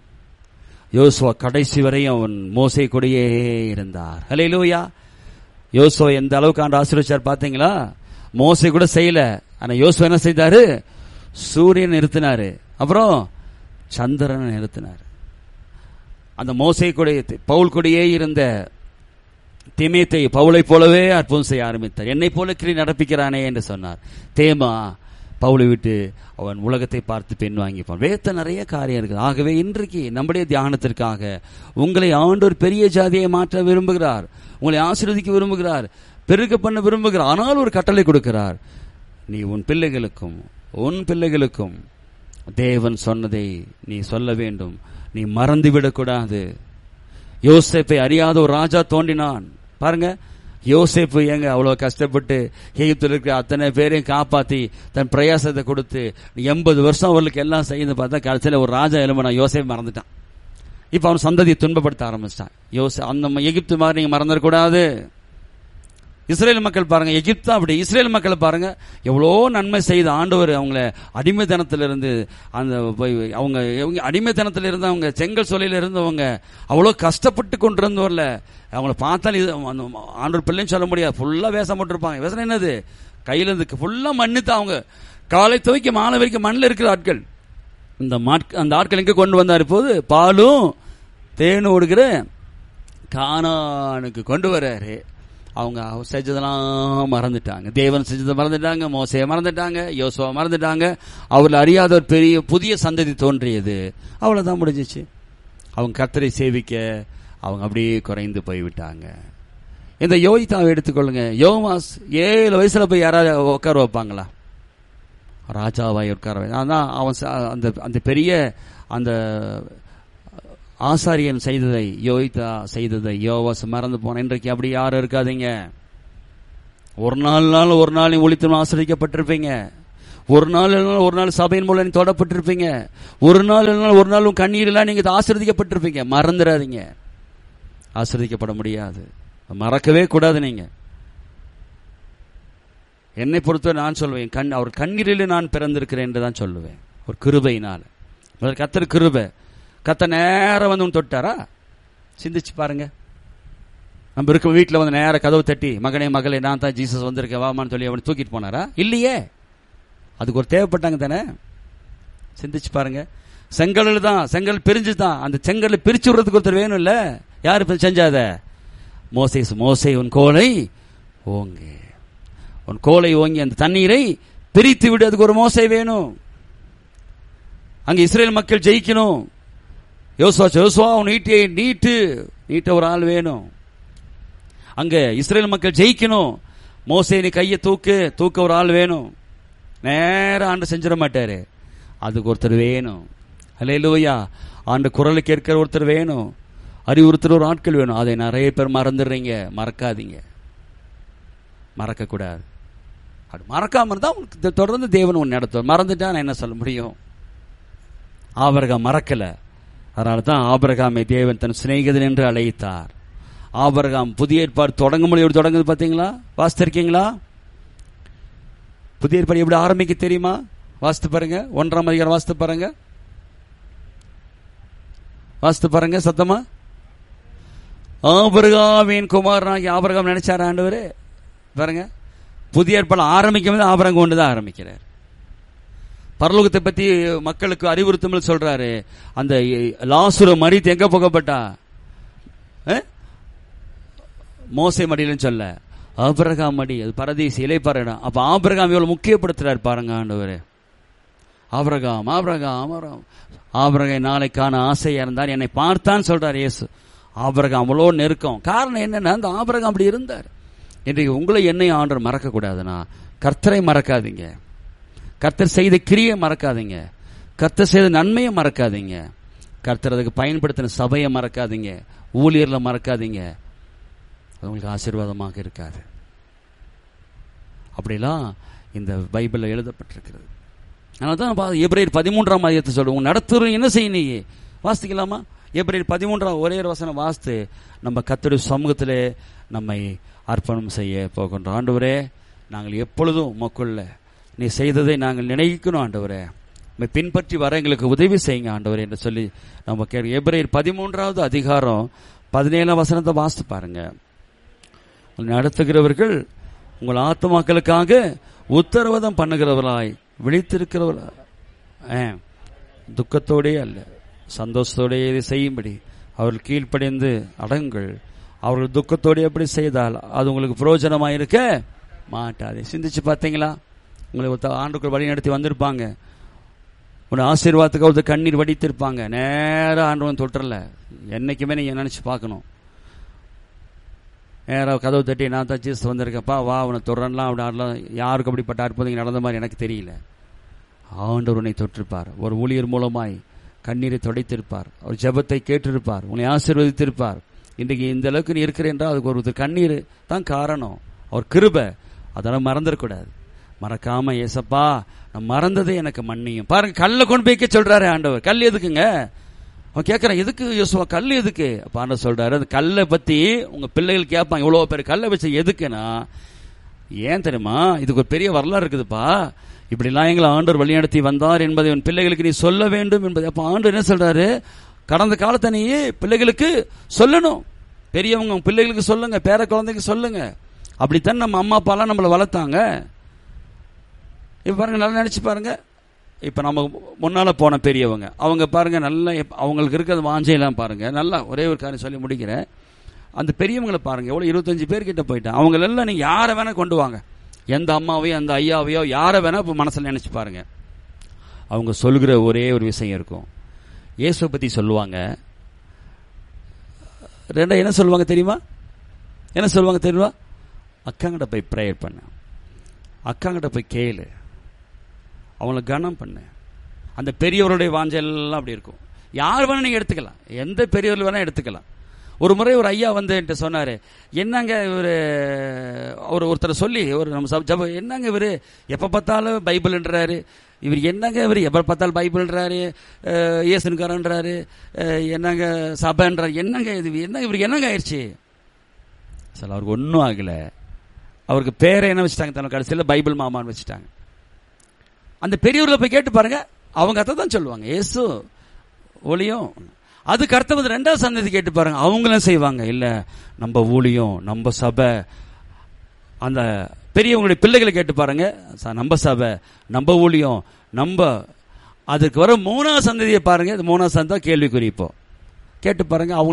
யோசுவா கடைசி வரையும் அவன் மோசை கூடயே இருந்தார் ஹalleluya யோசுவா எந்த அளவுக்கு ஆண்டு ஆசீர்வச்சார் பாத்தீங்களா மோசை கூட செய்யல ஆனா யோசுவா என்ன செய்தாரு சூரியன் நிறுத்தினாரு அப்புறம் சந்திரனை நிறுத்தினார் அந்த மோசை கூட பவுல் கூடயே இருந்த திமேத்தை பவுலை போலவே அற்புதம் செய்ய ஆரம்பித்தார் என்னை போல கிரி நடப்பிக்கிறானே என்று சொன்னார் தேமா பவுலை விட்டு அவன் உலகத்தை பார்த்து பெண் வாங்கிப்பான் வேத்த நிறைய காரியம் இருக்குது ஆகவே இன்றைக்கு நம்முடைய தியானத்திற்காக உங்களை ஆண்டோர் பெரிய ஜாதியை மாற்ற விரும்புகிறார் உங்களை ஆசீர்வதிக்க விரும்புகிறார் பெருக பண்ண விரும்புகிறார் ஆனால் ஒரு கட்டளை கொடுக்கிறார் நீ உன் பிள்ளைகளுக்கும் உன் பிள்ளைகளுக்கும் தேவன் சொன்னதை நீ சொல்ல வேண்டும் நீ மறந்து விடக்கூடாது யோசேப்பை அறியாத ஒரு ராஜா தோன்றினான் பாருங்க யோசேப்பு ஏங்க அவ்வளவு கஷ்டப்பட்டு எகிப்தில் இருக்கிற அத்தனை பேரையும் காப்பாத்தி தன் பிரயாசத்தை கொடுத்து எண்பது வருஷம் அவர்களுக்கு எல்லாம் செய்து பார்த்தா கடைசியில் ஒரு ராஜா எலும்புனா யோசேப் மறந்துட்டான் இப்ப அவன் சந்ததியை துன்பப்படுத்த ஆரம்பிச்சிட்டான் யோசே அந்த ம- எகிப்து மாதிரி நீங்க மறந்துடக்கூடாது இஸ்ரேல் மக்கள் பாருங்க எகிப்து அப்படி இஸ்ரேல் மக்கள் பாருங்க எவ்வளோ நன்மை செய்த ஆண்டவர் அவங்கள அடிமைத்தனத்திலிருந்து அந்த போய் அவங்க இவங்க அடிமைத்தனத்தில் இருந்து அவங்க செங்கல் சோலையில இருந்தவங்க அவ்வளோ கஷ்டப்பட்டு கொண்டு இருந்தவர்ல அவங்கள பார்த்தாலும் இது அந்த ஆண்டவர் பிள்ளைன்னு சொல்ல முடியாது ஃபுல்லா வேஷம் போட்டிருப்பாங்க வேஷம் என்னது கையில இருந்து ஃபுல்லா மண்ணு தான் அவங்க காலை துவைக்க மாலை வரைக்கும் மண்ணில் இருக்கிற ஆட்கள் இந்த மாட் அந்த ஆட்கள் எங்க கொண்டு வந்தார் இப்போது பாலும் தேனும் ஓடுகிற கானானுக்கு கொண்டு வர்றாரு அவங்க செஞ்சதெல்லாம் மறந்துட்டாங்க தேவன் செஞ்சதை மறந்துட்டாங்க மோசையை மறந்துட்டாங்க யோசுவா மறந்துட்டாங்க அவர்கள் அறியாத ஒரு பெரிய புதிய சந்ததி தோன்றியது அவ்வளவுதான் முடிஞ்சிச்சு அவங்க கர்த்தரை சேவிக்க அவங்க அப்படியே குறைந்து போய்விட்டாங்க இந்த யோகிதாவை எடுத்துக்கொள்ளுங்க யோமாஸ் ஏழு வயசுல போய் யாராவது உட்கார வைப்பாங்களா ராஜாவாய் உட்கார வை- அதான் அவன் ச- அந்த அந்த பெரிய அந்த ஆசாரியன் செய்ததை யோகிதா செய்ததை யோவாஸ் மறந்து போன இன்றைக்கு அப்படி யாரும் இருக்காதீங்க ஒரு நாள் நாள் ஒரு நாள் நீ ஒழித்து ஆசிரியக்கப்பட்டிருப்பீங்க ஒரு நாள் இல்லைனா ஒரு நாள் சபையின் மூலம் நீ தொடப்பட்டிருப்பீங்க ஒரு நாள் இல்லைனா ஒரு நாள் உன் கண்ணீரெல்லாம் நீங்க ஆசிரியப்பட்டிருப்பீங்க மறந்துடாதீங்க ஆசிரியக்கப்பட முடியாது மறக்கவே கூடாது நீங்க என்னை பொறுத்தவரை நான் சொல்வேன் கண் அவர் கண்ணீரில் நான் பிறந்திருக்கிறேன் என்று தான் சொல்லுவேன் ஒரு கிருபையினால் முதல்ல கத்தர் கிருபை கத்த நேரம் வந்து உன் தொட்டாரா சிந்திச்சு பாருங்க நம்ம இருக்க வீட்டில் வந்து நேர கதவு தட்டி மகனே மகளே நான் தான் ஜீசஸ் வந்திருக்கேன் வாமான்னு சொல்லி அவனை தூக்கிட்டு போனாரா இல்லையே அதுக்கு ஒரு தேவைப்பட்டாங்க தானே சிந்திச்சு பாருங்க செங்கல் தான் செங்கல் பிரிஞ்சு தான் அந்த செங்கல்ல பிரிச்சு விடுறதுக்கு ஒருத்தர் வேணும் இல்ல யாரு இப்ப செஞ்சாத மோசே மோசே உன் கோலை ஓங்கு உன் கோலை ஓங்கி அந்த தண்ணீரை பிரித்து விடு அதுக்கு ஒரு மோசை வேணும் அங்க இஸ்ரேல் மக்கள் ஜெயிக்கணும் யோசுவா யோசுவா உன் நீட்டியை நீட்டு நீட்ட ஒரு ஆள் வேணும் அங்க இஸ்ரேல் மக்கள் ஜெயிக்கணும் மோசே நீ கையை தூக்கு தூக்க ஒரு ஆள் வேணும் நேரா ஆண்டு செஞ்சிட மாட்டாரு அதுக்கு ஒருத்தர் வேணும் அல்லையா ஆண்டு குரலை கேட்கிற ஒருத்தர் வேணும் அறிவுறுத்துற ஒரு ஆட்கள் வேணும் அதை நிறைய பேர் மறந்துடுறீங்க மறக்காதீங்க மறக்கக்கூடாது அது மறக்காம இருந்தா உனக்கு தொடர்ந்து தேவன் உன் நடத்துவார் மறந்துட்டா நான் என்ன சொல்ல முடியும் ஆபரகம் மறக்கல அதனால தான் ஆபரகாமை தேவன் தன் சிநேகிதன் என்று அழைத்தார் ஆபரகாம் புதிய ஏற்பாடு தொடங்கும் எப்படி தொடங்குது பாத்தீங்களா வாசித்திருக்கீங்களா புதிய ஏற்பாடு எப்படி ஆரம்பிக்க தெரியுமா வாசித்து பாருங்க ஒன்றாம் அதிகாரம் வாசித்து பாருங்க வாசித்து பாருங்க சத்தமா ஆபரகாமின் குமாரனாகி ஆபரகாம் நினைச்சார் ஆண்டவரே பாருங்க புதிய ஏற்பாடு ஆரம்பிக்கும் போது ஆபரகம் கொண்டு தான் ஆரம்பிக்கிறார் பரலோகத்தை பத்தி மக்களுக்கு அறிவுறுத்தும் சொல்றாரு அந்த லாசுர மறித்து எங்க புகப்பட்டா மோசை மடியிலும் சொல்ல ஆபிரகாம் மடி அது பரதீசி இலைப்பாறையிடம் அப்ப ஆபிரகாம் இவ்வளவு முக்கியப்படுத்துறாரு பாருங்க ஆண்டவர் ஆபிரகாம் ஆபிரகாம் ஆபிரகாம் ஆபிரகாம் நாளைக்கான ஆசையா இருந்தார் என்னை பார்த்தான் சொல்றார் இயேசு ஆபிரகாம் அவ்வளோ நெருக்கம் காரணம் என்னன்னா அந்த ஆபிரகாம் அப்படி இருந்தார் இன்றைக்கு உங்களை என்னை ஆண்டர் மறக்க கூடாதுன்னா கர்த்தரை மறக்காதீங்க கர்த்தர் செய்த கிரியை மறக்காதீங்க கர்த்தர் செய்த நன்மையை மறக்காதீங்க கர்த்தர் அதுக்கு பயன்படுத்தின சபையை மறக்காதீங்க ஊழியர்ல மறக்காதீங்க அது உங்களுக்கு ஆசீர்வாதமாக இருக்காது அப்படிலாம் இந்த பைபிளில் எழுதப்பட்டிருக்கிறது அதனால தான் எப்ரேர் பதிமூன்றாம் அதிகத்தை சொல்லுவோம் நடத்துறோம் என்ன செய்ய நீ வாசிக்கலாமா எப்ரேர் பதிமூன்றாம் ஒரே ஒரு வசனம் வாசித்து நம்ம கத்தருடைய சமூகத்திலே நம்மை அர்ப்பணம் செய்ய போகின்றோம் ஆண்டவரே நாங்கள் எப்பொழுதும் உமக்குள்ள நீ செய்ததை நாங்கள் நினைக்கணும் ஆண்டவரே நம்மை பின்பற்றி வர எங்களுக்கு உதவி செய்யுங்க ஆண்டவரே என்று சொல்லி நம்ம கேட்க எப்ரேர் பதிமூன்றாவது அதிகாரம் பதினேழாம் வசனத்தை வாசித்து பாருங்க நடத்துகிறவர்கள் உங்கள் ஆத்மாக்களுக்காக உத்தரவாதம் பண்ணுகிறவர்களாய் விழித்திருக்கிறவர்களா துக்கத்தோடே அல்ல சந்தோஷத்தோடே இதை செய்யும்படி அவர்கள் கீழ்ப்படைந்து அடங்குங்கள் அவர்கள் துக்கத்தோடு எப்படி செய்தால் அது உங்களுக்கு பிரயோஜனமாக இருக்க மாட்டாது சிந்திச்சு பார்த்தீங்களா உங்களை ஒருத்த ஆண்டுக்குள் வழி நடத்தி வந்திருப்பாங்க உன் ஆசீர்வாதத்துக்கு ஒருத்தர் கண்ணீர் வடித்திருப்பாங்க நேராக ஆண்டவன் தொட்டுறல என்னைக்குமே நீங்கள் நினச்சி பார்க்கணும் நேராக கதவு தட்டி நான் தான் ஜீஸ் வந்திருக்கப்பா வா உன்னை தொடரலாம் அப்படி ஆடலாம் யாருக்கும் அப்படிப்பட்ட அற்புதங்கள் நடந்த மாதிரி எனக்கு தெரியல ஆண்டவர் உன்னை தொற்றிருப்பார் ஒரு ஊழியர் மூலமாய் கண்ணீரை துடைத்திருப்பார் ஒரு ஜபத்தை கேட்டிருப்பார் உன்னை ஆசீர்வதித்திருப்பார் இன்றைக்கு இந்த அளவுக்கு நீ இருக்கிற என்றால் அதுக்கு ஒரு கண்ணீர் தான் காரணம் அவர் கிருப அதெல்லாம் மறந்துடக்கூடாது மறக்காம ஏசப்பா நான் மறந்ததே எனக்கு மன்னியும் பாருங்க கல்ல கொண்டு போய்க்க சொல்றாரு ஆண்டவர் கல் எதுக்குங்க அவன் கேட்கறான் எதுக்கு யோசுவா கல் எதுக்கு அப்ப ஆண்டவர் சொல்றாரு அந்த கல்லை பத்தி உங்க பிள்ளைகள் கேட்பாங்க இவ்வளவு பேர் கல்லை வச்சு எதுக்குன்னா ஏன் தெரியுமா இதுக்கு ஒரு பெரிய வரலாறு இருக்குதுப்பா இப்படிலாம் எங்களை ஆண்டவர் வழிநடத்தி வந்தார் என்பதை உன் பிள்ளைகளுக்கு நீ சொல்ல வேண்டும் என்பதை அப்ப ஆண்டு என்ன சொல்றாரு கடந்த காலத்தை நீ பிள்ளைகளுக்கு சொல்லணும் பெரியவங்க பிள்ளைகளுக்கு சொல்லுங்க பேர குழந்தைக்கு சொல்லுங்க அப்படித்தான் நம்ம அம்மா அப்பாலாம் நம்மளை வளர்த்தாங்க இப்ப பாருங்க நல்லா நினைச்சு பாருங்க இப்போ நம்ம முன்னால் போன பெரியவங்க அவங்க பாருங்க நல்லா எப்ப- அவங்களுக்கு இருக்கிற வாஞ்சையெல்லாம் பாருங்க நல்லா ஒரே ஒரு காரியம் சொல்லி முடிக்கிறேன் அந்த பெரியவங்களை பாருங்க எவ்வளோ இருபத்தஞ்சு பேர்கிட்ட போயிட்டான் அவங்களெல்லாம் நீங்கள் யாரை வேணா கொண்டு வாங்க எந்த அம்மாவையோ அந்த ஐயாவையோ யாரை வேணா இப்போ மனசில் நினச்சி பாருங்க அவங்க சொல்கிற ஒரே ஒரு விஷயம் இருக்கும் இயேசுவை பற்றி சொல்லுவாங்க ரெண்டா என்ன சொல்லுவாங்க தெரியுமா என்ன சொல்லுவாங்க தெரியுமா அக்காங்கிட்ட போய் ப்ரேயர் பண்ணு அக்காங்கிட்ட போய் கேளு அவங்கள கனம் பண்ணு அந்த பெரியவருடைய வாஞ்செல்லாம் அப்படி இருக்கும் யார் வேணா நீங்கள் எடுத்துக்கலாம் எந்த பெரியவர்கள் வேணா எடுத்துக்கலாம் ஒரு முறை ஒரு ஐயா வந்து என்கிட்ட சொன்னார் என்னங்க இவர் அவர் ஒருத்தர் சொல்லி ஒரு நம்ம சப ஜப என்னங்க இவர் எப்போ பார்த்தாலும் பைபிள்ன்றாரு இவர் என்னங்க இவர் எப்போ பார்த்தாலும் பைபிள்ன்றாரு அஹ், இயேசுன்காரன்றாரு அஹ், என்னங்க சபைன்றாரு என்னங்க இது என்ன இவருக்கு என்னங்க ஆயிடுச்சு சார் அவருக்கு ஒன்றும் ஆகலை அவருக்கு பேரை என்ன வச்சுட்டாங்க தன்னோட கடைசியில் பைபிள் மாமான்னு வச்சுட்டாங்க அந்த பெரியவர்களை போய் கேட்டு பாருங்க அவங்க அதை தான் சொல்லுவாங்க இயேசு ஒளியும் அதுக்கு அடுத்து வந்து ரெண்டாவது சந்ததி கேட்டு பாருங்க அவங்களும் செய்வாங்க இல்ல நம்ம ஊழியம் நம்ம சபை அந்த பெரியவங்களுடைய பிள்ளைகளை கேட்டு பாருங்க ச- நம்ம சபை நம்ம ஊழியம் நம்ம அதுக்கு வர மூணாவது சந்ததியை பாருங்க இது மூணாவது சந்ததி தான் கேள்விக்குறி இப்போ கேட்டு பாருங்க அவங்க